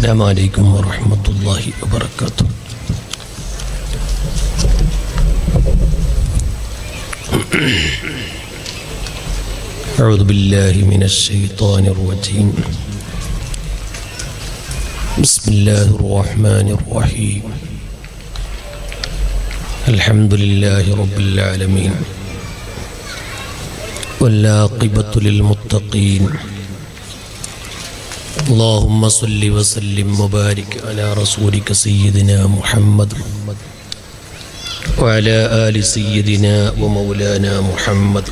السلام عليكم ورحمة الله وبركاته أعوذ بالله من الشيطان الرجيم بسم الله الرحمن الرحيم الحمد لله رب العالمين والعاقبة للمتقين اللهم صل وسلم وبارك على رسولك سيدنا محمد وعلى آل سيدنا ومولانا محمد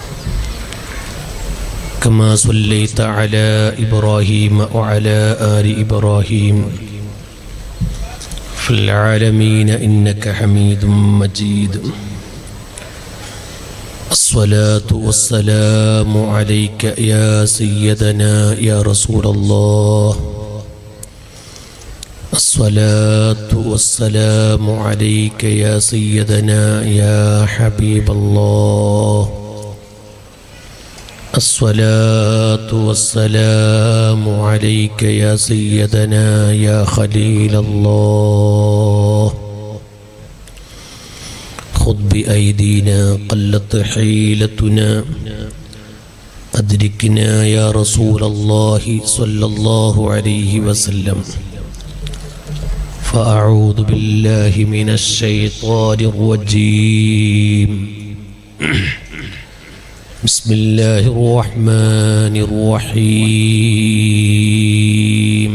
كما صليت على إبراهيم وعلى آل إبراهيم في العالمين إنك حميد مجيد الصلاة والسلام عليك يا سيدنا يا رسول الله الصلاة والسلام عليك يا سيدنا يا حبيب الله الصلاة والسلام عليك يا سيدنا يا خليل الله خذ بأيدينا قلت حيلتنا أدركنا يا رسول الله صلى الله عليه وسلم فأعوذ بالله من الشيطان الرجيم بسم الله الرحمن الرحيم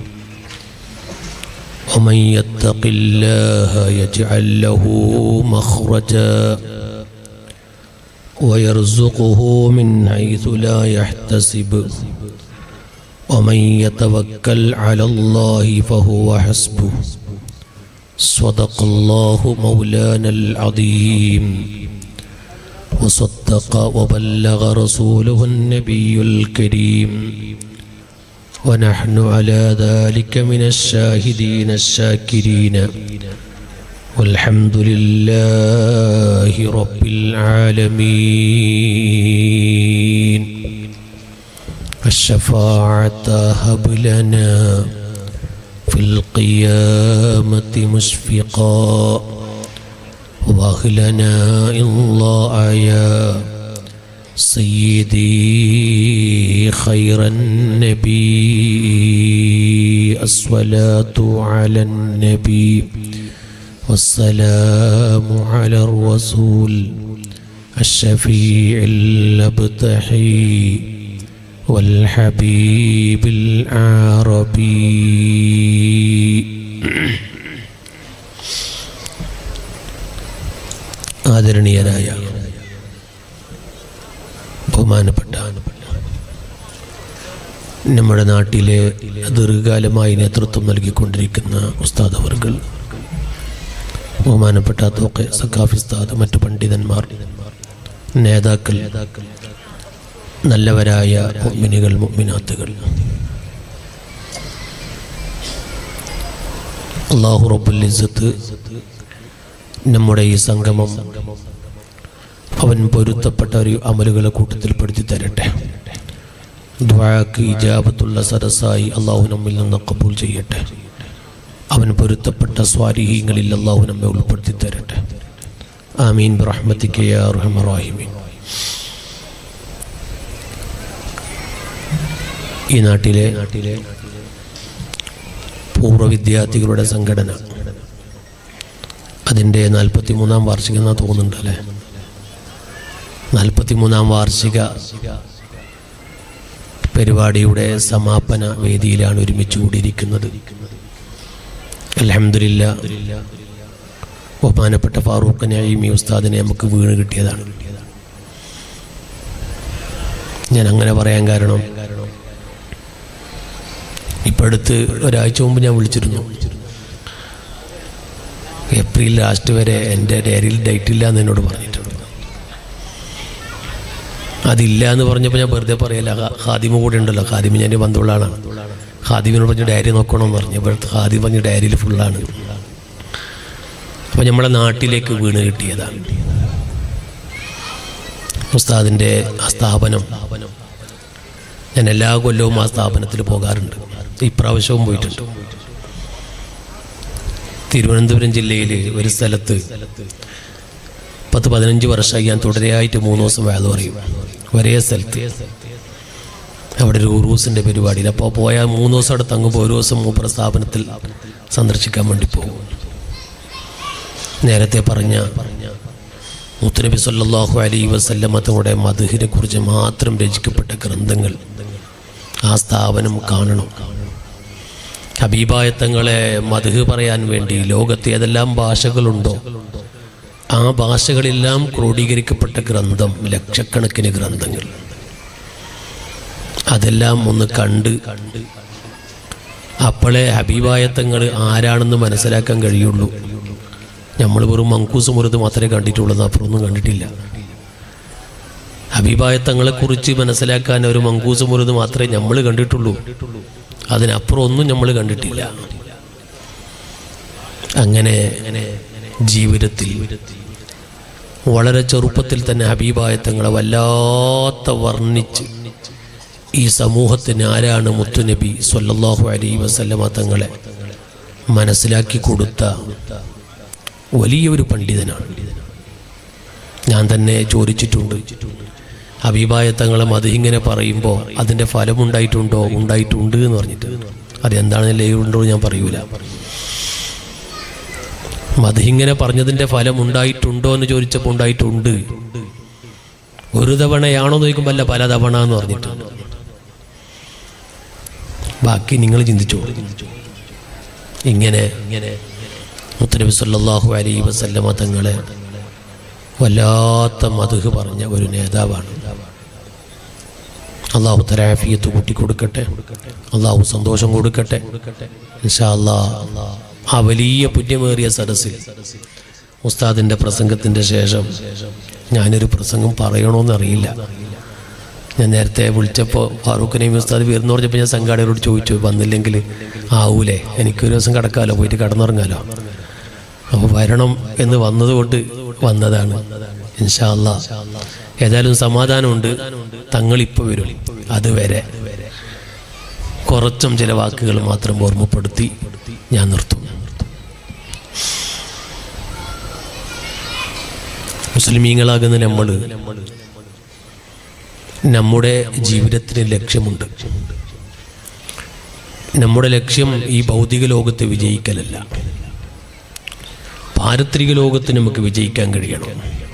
ومن يتق الله يجعل له مخرجا ويرزقه من حيث لا يحتسب ومن يتوكل على الله فهو حسبه صدق الله مولانا العظيم وصدق وبلغ رسوله النبي الكريم ونحن على ذلك من الشاهدين الشاكرين والحمد لله رب العالمين الشفاعة هب لنا في القيامة مشفقا واهلنا الله يا سيدي خير النبي الصلاة على النبي والسلام على الرسول الشفيع الابتحي والحبيب العربي ആദരണീയരായ ബഹുമാനപ്പെട്ട നമ്മുടെ നാട്ടിലെ ദീർഘകാലമായി നേതൃത്വം നൽകിക്കൊണ്ടിരിക്കുന്ന ഉസ്താദ് അവർകൾ ബഹുമാനപ്പെട്ട തോക്കെ സക്കാഫി ഉസ്താദ് മറ്റു പണ്ഡിതന്മാർ നേതാക്കൾ നല്ലവരായ മുഅ്മിനുകൾ മുഅ്മിനാത്തുകൾ അള്ളാഹു റബ്ബുൽ ഇസ്സത്ത് നമ്മുടെ ഈ സംഗമം അവൻ പൊരുത്തപ്പെട്ട ഒരു അമലുകളെ കൂട്ടത്തിൽപ്പെടുത്തി തരട്ടെ ദ്വാക്ക് ഇജാബത്തുള്ള സരസായി അള്ളാഹു നമ്മിൽ നിന്ന് കബൂൽ ചെയ്യട്ടെ അവൻ പൊരുത്തപ്പെട്ട സ്വാരിഹീങ്ങളിൽ അള്ളാഹു നമ്മെ ഉൾപ്പെടുത്തി തരട്ടെ ആമീൻ റഹ്മത്തിക്ക് യാ റഹ്മറാഹിമീൻ ഈ നാട്ടിലെ നാട്ടിലെ പൂർവ്വ വിദ്യാർത്ഥികളുടെ സംഘടന അതിൻ്റെ നാൽപ്പത്തി മൂന്നാം വാർഷികം എന്നാ തോന്നുന്നുണ്ട് അല്ലേ നാൽപ്പത്തി മൂന്നാം വാർഷിക പരിപാടിയുടെ സമാപന വേദിയിലാണ് ഒരുമിച്ച് കൂടിയിരിക്കുന്നത് അലഹമില്ല ബഹുമാനപ്പെട്ട ഫാറൂഖ് നഈമി ഉസ്താദിനെ നമുക്ക് വീണ് കിട്ടിയതാണ് ഞാൻ അങ്ങനെ പറയാൻ കാരണം ഇപ്പം അടുത്ത് ഒരാഴ്ച മുമ്പ് ഞാൻ വിളിച്ചിരുന്നു ഏപ്രിൽ ലാസ്റ്റ് വരെ എൻ്റെ ഡയറിയിൽ ഡേറ്റ് ഇല്ല എന്ന് എന്നോട് പറഞ്ഞിട്ടുണ്ട് അതില്ല എന്ന് പറഞ്ഞപ്പോൾ ഞാൻ വെറുതെ പറയല്ല ഖാദിമ കൂടെ ഉണ്ടല്ലോ ഖാദിമ ഞാൻ ബന്ധമുള്ള ആളാണ് ഖാദിമിനോട് പറഞ്ഞ് ഡയറി നോക്കണമെന്ന് പറഞ്ഞു ഇവിടുത്തെ ഖാദിം പറഞ്ഞ് ഡയറിയിൽ ഫുള്ളാണ് അപ്പം നമ്മളെ നാട്ടിലേക്ക് വീണ് കിട്ടിയതാണ് ഉസ്താദിൻ്റെ ആ സ്ഥാപനം ഞാൻ എല്ലാ കൊല്ലവും ആ സ്ഥാപനത്തിൽ പോകാറുണ്ട് ഇപ്രാവശ്യവും പോയിട്ടുണ്ട് തിരുവനന്തപുരം ജില്ലയിൽ ഒരു സ്ഥലത്ത് പത്ത് പതിനഞ്ച് വർഷമായി ഞാൻ തുടരെയായിട്ട് മൂന്ന് ദിവസം വേദ പറയും ഒരേ സ്ഥലത്ത് അവിടെ ഒരു ഉറൂസിൻ്റെ പരിപാടിയിൽ അപ്പോൾ പോയാൽ മൂന്ന് ദിവസം അവിടെ തങ്ങുമ്പോൾ ഒരു ദിവസം മൂപ്പറ സ്ഥാപനത്തിൽ സന്ദർശിക്കാൻ വേണ്ടി പോകും നേരത്തെ പറഞ്ഞ മുത്തുനബി സല്ലല്ലാഹു അലൈഹി വസല്ലമ തങ്ങളുടെ മധുഹിനെ കുറിച്ച് മാത്രം രചിക്കപ്പെട്ട ഗ്രന്ഥങ്ങൾ ആ സ്ഥാപനം കാണണം ഹബീബായ തങ്ങളെ മധുഹ് പറയാൻ വേണ്ടി ലോകത്ത് ഏതെല്ലാം ഭാഷകളുണ്ടോ ആ ഭാഷകളെല്ലാം ക്രോഡീകരിക്കപ്പെട്ട ഗ്രന്ഥം ലക്ഷക്കണക്കിന് ഗ്രന്ഥങ്ങൾ അതെല്ലാം ഒന്ന് കണ്ട് അപ്പോളെ ഹബീബായ തങ്ങൾ ആരാണെന്ന് മനസ്സിലാക്കാൻ കഴിയുള്ളൂ നമ്മൾ വെറും മങ്കൂസ് മുറുത് മാത്രമേ കണ്ടിട്ടുള്ളൂ അപ്പുറമൊന്നും കണ്ടിട്ടില്ല ഹബീബായ തങ്ങളെക്കുറിച്ച് മനസ്സിലാക്കാൻ ഒരു മങ്കൂസ് മുറുത് മാത്രമേ നമ്മൾ കണ്ടിട്ടുള്ളൂ അതിനപ്പുറം ഒന്നും നമ്മൾ കണ്ടിട്ടില്ല അങ്ങനെ ജീവിതത്തിൽ വളരെ ചെറുപ്പത്തിൽ തന്നെ ഹബീബായ തങ്ങളെ വല്ലാത്ത വർണ്ണിച്ച് ഈ സമൂഹത്തിന് ആരാണ് മുത്തുനബി സല്ലല്ലാഹു അലൈഹി വസല്ലമ തങ്ങളെ മനസ്സിലാക്കി കൊടുത്ത വലിയൊരു പണ്ഡിതനാണ് ഞാൻ തന്നെ ചോദിച്ചിട്ടുണ്ട് ഹബീബായ തങ്ങളെ മത് ഇങ്ങനെ പറയുമ്പോൾ അതിൻ്റെ ഫലമുണ്ടായിട്ടുണ്ടോ ഉണ്ടായിട്ടുണ്ട് എന്ന് പറഞ്ഞിട്ട് അതെന്താണെന്ന് ഉണ്ടോ ഞാൻ പറയൂല മത് ഇങ്ങനെ പറഞ്ഞതിൻ്റെ ഫലം ഉണ്ടായിട്ടുണ്ടോ എന്ന് ചോദിച്ചപ്പോൾ ഉണ്ടായിട്ടുണ്ട് ഒരു തവണയാണോ എന്ന് ചോദിക്കുമ്പോൾ അല്ല പല തവണ എന്ന് പറഞ്ഞിട്ട് ബാക്കി നിങ്ങൾ ചിന്തിച്ചോളൂ ഇങ്ങനെ ഇങ്ങനെ മുത്തനബി സല്ലല്ലാഹു അലൈഹി വസല്ലമ തങ്ങളെ വല്ലാത്ത മധുഹ് പറഞ്ഞ ഒരു നേതാവാണ് അള്ളാഹു തരാഫിയത്ത് കൂട്ടി കൊടുക്കട്ടെ അള്ളാഹു സന്തോഷം കൊടുക്കട്ടെ ഇൻഷാ അല്ലാ ആ വലിയ പുണ്യമേറിയ സദസ്സിൽ ഉസ്താദിൻ്റെ പ്രസംഗത്തിൻ്റെ ശേഷം ഞാനൊരു പ്രസംഗം പറയണമെന്നറിയില്ല ഞാൻ നേരത്തെ വിളിച്ചപ്പോൾ ഫാറൂഖ് നൈമി ഉസ്താദ് വരുന്ന പറഞ്ഞപ്പോൾ ഞാൻ സംഘാടകരോട് ചോദിച്ചു വന്നില്ലെങ്കിൽ ആവൂലേ എനിക്കൊരു ദിവസം കിടക്കാമല്ലോ പോയിട്ട് കടന്നുറങ്ങാലോ അപ്പോൾ വരണം എന്ന് വന്നതുകൊണ്ട് വന്നതാണ് ഇൻഷാ അല്ലാ ഏതായാലും സമാധാനമുണ്ട് തങ്ങളിപ്പോൾ വരും അതുവരെ കുറച്ചും ചില വാക്കുകൾ മാത്രം ഓർമ്മപ്പെടുത്തി ഞാൻ നിർത്തും മുസ്ലിമീങ്ങളാകുന്ന നമ്മൾ നമ്മുടെ ജീവിതത്തിന് ലക്ഷ്യമുണ്ട് നമ്മുടെ ലക്ഷ്യം ഈ ഭൗതിക ലോകത്ത് വിജയിക്കലല്ല പാരത്രിക ലോകത്ത് നമുക്ക് വിജയിക്കാൻ കഴിയണം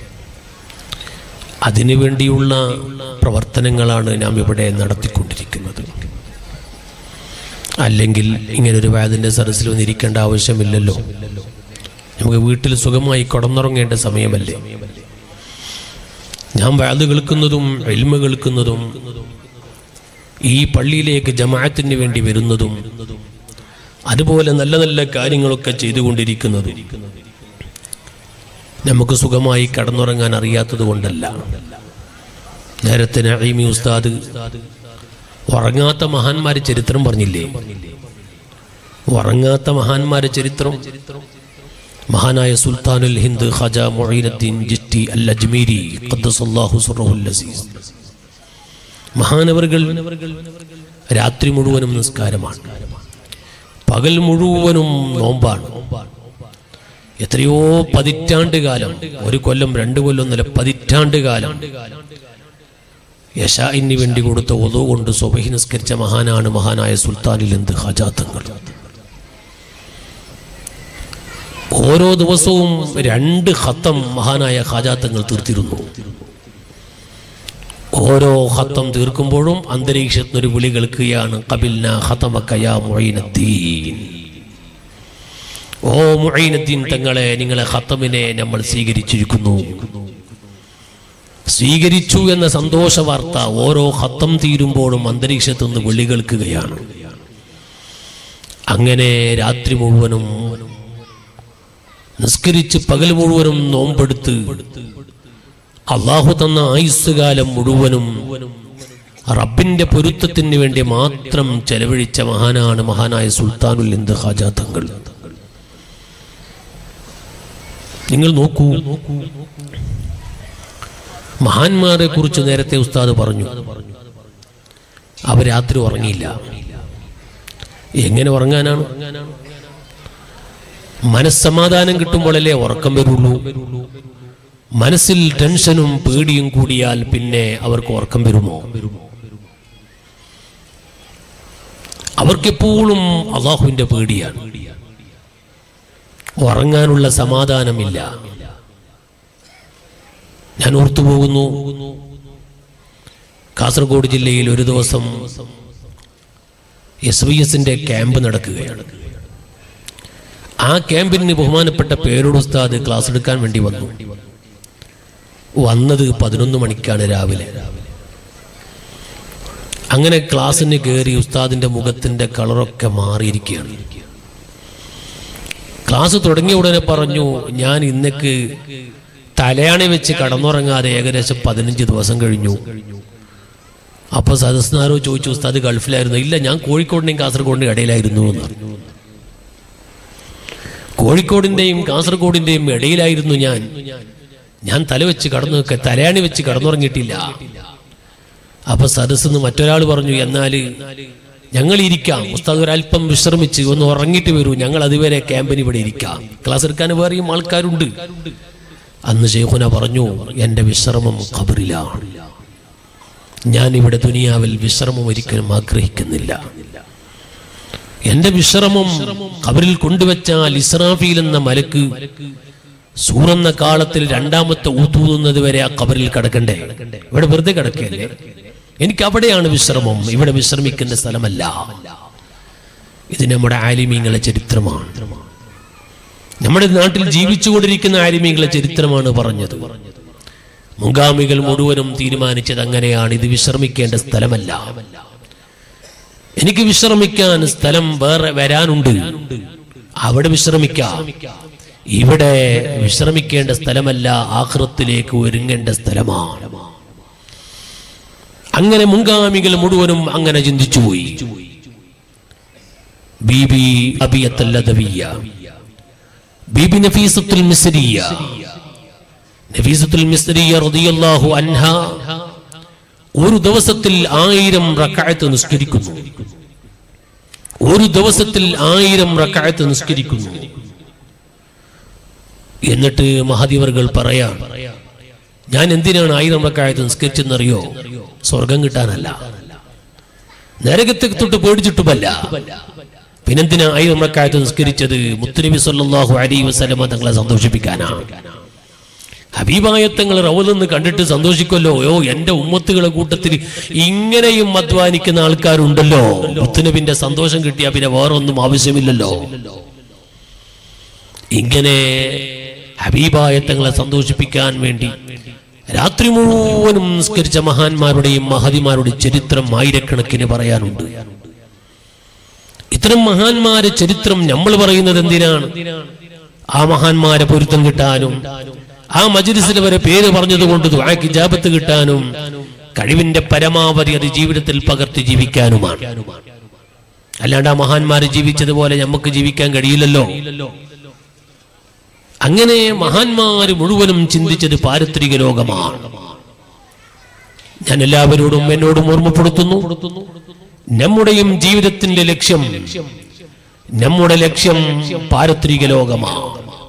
അതിനു വേണ്ടിയുള്ള പ്രവർത്തനങ്ങളാണ് നാം ഇവിടെ നടത്തിക്കൊണ്ടിരിക്കുന്നത് അല്ലെങ്കിൽ ഇങ്ങനൊരു വാദിൻ്റെ സദസ്സിൽ വന്നിരിക്കേണ്ട ആവശ്യമില്ലല്ലോ നമുക്ക് വീട്ടിൽ സുഖമായി കടന്നുറങ്ങേണ്ട സമയമല്ലേ ഞാൻ വാത് കേൾക്കുന്നതും എൽമ കേൾക്കുന്നതും ഈ പള്ളിയിലേക്ക് ജമാഅത്തിന് വേണ്ടി വരുന്നതും അതുപോലെ നല്ല നല്ല കാര്യങ്ങളൊക്കെ ചെയ്തുകൊണ്ടിരിക്കുന്നതും നമുക്ക് സുഖമായി കടന്നുറങ്ങാൻ അറിയാത്തത് കൊണ്ടല്ല നേരത്തെ നഈമി ഉസ്താദ് ഉറങ്ങാത്ത മഹാന്മാരെ ചരിത്രം പറഞ്ഞില്ലേ ഉറങ്ങാത്ത മഹാന്മാരെ ചരിത്രം മഹാനായ സുൽത്താനുൽ ഹിന്ദ് ഖജ മൊഹീനുദ്ദീൻ ജിറ്റി അൽ അജ്മീരി ഖദ്ദസല്ലാഹു സുറഹുൽ അസീസ് മഹാനവറുകൾ രാത്രി മുഴുവനും നിസ്കാരമാണ് പകൽ മുഴുവനും നോമ്പാണ് എത്രയോ പതിറ്റാണ്ട് കാലം ഒരു കൊല്ലം രണ്ട് കൊല്ലം എന്നല്ല പതിറ്റാണ്ട് കാലം യശാഇന് വേണ്ടി കൊടുത്ത ഒതു കൊണ്ട് സ്വബഹി നിസ്കരിച്ച മഹാനാണ് മഹാനായ സുൽത്താനിൽ എന്ത് ഹജാത്തങ്ങൾ ഓരോ ദിവസവും രണ്ട് ഹത്തം മഹാനായ ഖാജാത്തങ്ങൾ തീർത്തിരുന്നു ഓരോ ഹത്തം തീർക്കുമ്പോഴും അന്തരീക്ഷത്തിനൊരു വിളി കേൾക്കുകയാണ് കബിൽന ഹതമക്കയാ മൊയ്നദ്ദീൻ ഓ മൊയ്നദ്ദീൻ തങ്ങളെ നിങ്ങളെ ഹത്തമിനെ നമ്മൾ സ്വീകരിച്ചിരിക്കുന്നു സ്വീകരിച്ചു എന്ന സന്തോഷ വാർത്ത ഓരോ ഹത്തം തീരുമ്പോഴും അന്തരീക്ഷത്തു നിന്ന് വിളി കേൾക്കുകയാണ് അങ്ങനെ രാത്രി മുഴുവനും നിസ്കരിച്ച് പകൽ മുഴുവനും നോമ്പെടുത്ത് അള്ളാഹു തന്ന ആയുസ് കാലം മുഴുവനും റബ്ബിന്റെ പൊരുത്തത്തിന് വേണ്ടി മാത്രം ചെലവഴിച്ച മഹാനാണ് മഹാനായ സുൽത്താനുൽ ഇന്ദ ഹാജാ തങ്ങൾ നിങ്ങൾ നോക്കൂ മഹാന്മാരെ കുറിച്ച് നേരത്തെ ഉസ്താദ് പറഞ്ഞു അവർ രാത്രി ഉറങ്ങിയില്ല എങ്ങനെ ഉറങ്ങാനാണ് മനസ്സമാധാനം കിട്ടുമ്പോഴല്ലേ ഉറക്കം വരുള്ളൂ മനസ്സിൽ ടെൻഷനും പേടിയും കൂടിയാൽ പിന്നെ അവർക്ക് ഉറക്കം വരുമോ അവർക്കെപ്പോഴും അള്ളാഹുവിന്റെ പേടിയാണ് ഉറങ്ങാനുള്ള സമാധാനമില്ല ഞാൻ ഓർത്തു പോകുന്നു കാസർഗോഡ് ജില്ലയിൽ ഒരു ദിവസം എസ് വി എസിന്റെ ക്യാമ്പ് നടക്കുകയാണ് ആ ക്യാമ്പിന് ബഹുമാനപ്പെട്ട പേരോട് ഉസ്താദ് ക്ലാസ് എടുക്കാൻ വേണ്ടി വന്നു വന്നത് പതിനൊന്ന് മണിക്കാണ് രാവിലെ അങ്ങനെ ക്ലാസ്സിന് കയറി ഉസ്താദിന്റെ മുഖത്തിന്റെ കളറൊക്കെ മാറിയിരിക്കുകയാണ് ക്ലാസ് തുടങ്ങിയ ഉടനെ പറഞ്ഞു ഞാൻ ഇന്നക്ക് തലയാണി വെച്ച് കടന്നുറങ്ങാതെ ഏകദേശം പതിനഞ്ച് ദിവസം കഴിഞ്ഞു അപ്പൊ സദസ്നാരോ ചോദിച്ചു ഉസ്താദ് ഗൾഫിലായിരുന്നു ഇല്ല ഞാൻ കോഴിക്കോടിന്റെയും കാസർഗോഡിന്റെയും ഇടയിലായിരുന്നു എന്ന് പറഞ്ഞു കോഴിക്കോടിന്റെയും കാസർഗോഡിന്റെയും ഇടയിലായിരുന്നു ഞാൻ ഞാൻ തല വെച്ച് കടന്നു തലയാണി വെച്ച് കടന്നുറങ്ങിയിട്ടില്ല അപ്പൊ സദസ്സെന്ന് മറ്റൊരാൾ പറഞ്ഞു എന്നാല് ഞങ്ങൾ ഇരിക്കാം ഉസ്താദ് ഒരല്പം വിശ്രമിച്ച് ഒന്ന് ഉറങ്ങിയിട്ട് വരൂ ഞങ്ങൾ അതുവരെ ക്യാമ്പിന് ഇവിടെ ഇരിക്കാം ക്ലാസ് എടുക്കാൻ വേറെയും ആൾക്കാരുണ്ട് അന്ന് ഷെയ്ഖുന പറഞ്ഞു എന്റെ വിശ്രമം ഖബറിലാണ് ഞാൻ ഇവിടെ ദുനിയാവിൽ വിശ്രമം ഒരിക്കലും ആഗ്രഹിക്കുന്നില്ല എന്റെ വിശ്രമം ഖബറിൽ കൊണ്ടുവച്ചാൽ ഇസ്രാഫീൽ എന്ന മലക്ക് സൂറെന്ന കാലത്തിൽ രണ്ടാമത്തെ ഊത്തൂതുന്നത് വരെ ആ ഖബറിൽ കിടക്കണ്ടേ ഇവിടെ വെറുതെ കിടക്കല്ലേ എനിക്ക് അവിടെയാണ് വിശ്രമം ഇവിടെ വിശ്രമിക്കുന്ന സ്ഥലമല്ല ഇത് നമ്മുടെ ആലിമീങ്ങളെ ചരിത്രമാണ് നമ്മുടെ നാട്ടിൽ ജീവിച്ചുകൊണ്ടിരിക്കുന്ന ആലിമീങ്ങളെ ചരിത്രമാണ് പറഞ്ഞത് മുൻഗാമികൾ മുഴുവനും തീരുമാനിച്ചത് അങ്ങനെയാണ് ഇത് വിശ്രമിക്കേണ്ട സ്ഥലമല്ല എനിക്ക് വിശ്രമിക്കാൻ സ്ഥലം വേറെ വരാനുണ്ട് അവിടെ വിശ്രമിക്കാം ഇവിടെ വിശ്രമിക്കേണ്ട സ്ഥലമല്ല ആഹൃത്തിലേക്ക് ഒരുങ്ങേണ്ട സ്ഥലമാണ് അങ്ങനെ മുൻഗാമികൾ മുഴുവനും അങ്ങനെ ചിന്തിച്ചുപോയി ബീബി അബിയത്തല്ലദവിയ ബീബി നഫീസത്തുൽ മിസ്രിയ നഫീസത്തുൽ മിസ്രിയ റളിയല്ലാഹു അൻഹ ഒരു ദിവസത്തിൽ ആയിരം റക്അത്ത് നിസ്കരിക്കുന്നു ഒരു ദിവസത്തിൽ ആയിരം റക്അത്ത് നിസ്കരിക്കുന്നു എന്നിട്ട് മഹദിവർകൾ പറയാം ഞാൻ എന്തിനാണ് ആയിരം റക്അത്ത് നിസ്കരിച്ചെന്നറിയോ സ്വർഗം കിട്ടാനല്ല നരകത്തെ തൊട്ട് പേടിച്ചിട്ടുമല്ല പിന്നെന്തിനാ ആയിരം റക്അത്ത് നിസ്കരിച്ചത് മുത്തുനബി സല്ലല്ലാഹു അലൈഹി വസല്ലമ തങ്ങളെ സന്തോഷിപ്പിക്കാനാണ് ഹബീബായത്തങ്ങൾ റൗലെന്ന് കണ്ടിട്ട് സന്തോഷിക്കുമല്ലോ ഓ എന്റെ ഉമ്മത്തുകളെ കൂട്ടത്തിൽ ഇങ്ങനെയും അധ്വാനിക്കുന്ന ആൾക്കാരുണ്ടല്ലോ മുത്തുനബിന്റെ സന്തോഷം കിട്ടിയാ പിന്നെ വേറൊന്നും ആവശ്യമില്ലല്ലോ ഇങ്ങനെ ഹബീബായത്തങ്ങളെ സന്തോഷിപ്പിക്കാൻ വേണ്ടി രാത്രി മുഴുവനും നിസ്കരിച്ച മഹാന്മാരുടെയും മഹതിമാരുടെയും ചരിത്രം ആയിരക്കണക്കിന് പറയാനുണ്ട് ഇത്തരം മഹാന്മാരെ ചരിത്രം നമ്മൾ പറയുന്നത് എന്തിനാണ് ആ മഹാന്മാരെ പൊരുത്തം കിട്ടാനും ആ മജ്ലിസിൽ വരെ പേര് പറഞ്ഞതുകൊണ്ട് ദുആക്ക് ഇജാബത്ത് കിട്ടാനും കഴിവിന്റെ പരമാവധി അത് ജീവിതത്തിൽ പകർത്തി ജീവിക്കാനുമാണ് അല്ലാണ്ട് ആ മഹാന്മാര് ജീവിച്ചതുപോലെ നമുക്ക് ജീവിക്കാൻ കഴിയില്ലല്ലോ അങ്ങനെ മഹാന്മാര് മുഴുവനും ചിന്തിച്ചത് പാരത്രിക ലോകമാണ് ഞാൻ എല്ലാവരോടും എന്നോടും ഓർമ്മപ്പെടുത്തുന്നു നമ്മുടെയും ജീവിതത്തിന്റെ ലക്ഷ്യം നമ്മുടെ ലക്ഷ്യം പാരത്രിക ലോകമാണ്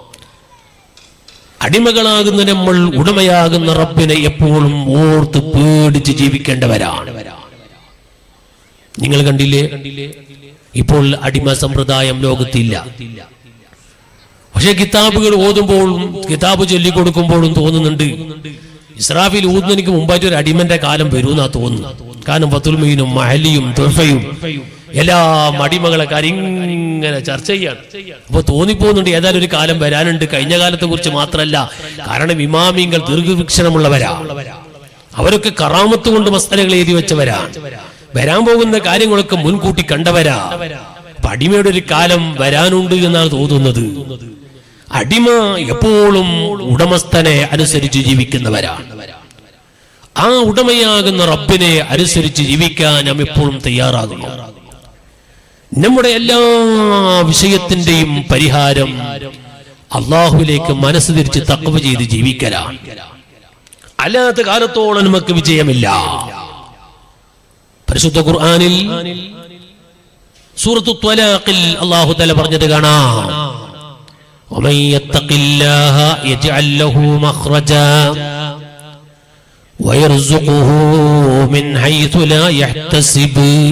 അടിമകളാകുന്ന നമ്മൾ ഉടമയാകുന്ന റബ്ബിനെ എപ്പോഴും ഓർത്ത് പേടിച്ച് ജീവിക്കേണ്ടവരാണ് നിങ്ങൾ കണ്ടില്ലേ ഇപ്പോൾ അടിമ സമ്പ്രദായം ലോകത്തില്ല പക്ഷെ കിതാബുകൾ ഓതുമ്പോഴും കിതാബ് ചൊല്ലിക്കൊടുക്കുമ്പോഴും തോന്നുന്നുണ്ട് ഇസ്രാഫിൽ ഊതുന്നതിന് മുമ്പായിട്ട് ഒരു അടിമന്റെ കാലം വരുമെന്നാ തോന്നുന്നു കാരണം ഫത്തുൽമീനും മഹലിയും തുർഫയും എല്ലാ അടിമകളെ കാര്യം ഇങ്ങനെ ചർച്ച ചെയ്യാണ് അപ്പൊ തോന്നിപ്പോകുന്നുണ്ട് ഏതായാലും ഒരു കാലം വരാനുണ്ട് കഴിഞ്ഞ കാലത്തെ കുറിച്ച് മാത്രമല്ല കാരണം ഇമാമിങ്ങൾ ദീർഘവീക്ഷണമുള്ളവരാ അവരൊക്കെ കറാമത്ത് കൊണ്ട് മസ്തലകൾ എഴുതി വെച്ചവരാണ് വരാൻ പോകുന്ന കാര്യങ്ങളൊക്കെ മുൻകൂട്ടി കണ്ടവരാ അപ്പൊ അടിമയുടെ ഒരു കാലം വരാനുണ്ട് എന്നാണ് തോന്നുന്നത് അടിമ എപ്പോഴും ഉടമസ്ഥനെ അനുസരിച്ച് ജീവിക്കുന്നവരാണ് ആ ഉടമയാകുന്ന റബ്ബിനെ അനുസരിച്ച് ജീവിക്കാൻ നാം എപ്പോഴും തയ്യാറാകുന്നു നമ്മുടെ എല്ലാ വിഷയത്തിന്റെയും പരിഹാരം അള്ളാഹുവിലേക്ക് മനസ്സ് തിരിച്ച് തക്കവ ചെയ്ത് ജീവിക്കലാണ് അല്ലാത്ത കാലത്തോളം നമുക്ക് വിജയമില്ല പരിശുദ്ധ ഖുർആനിൽ സൂറത്തു ത്വലാഖിൽ അള്ളാഹു തല പറഞ്ഞത് കാണാം ومن يتق الله يجعل له مخرجا ويرزقه من حيث لا يحتسب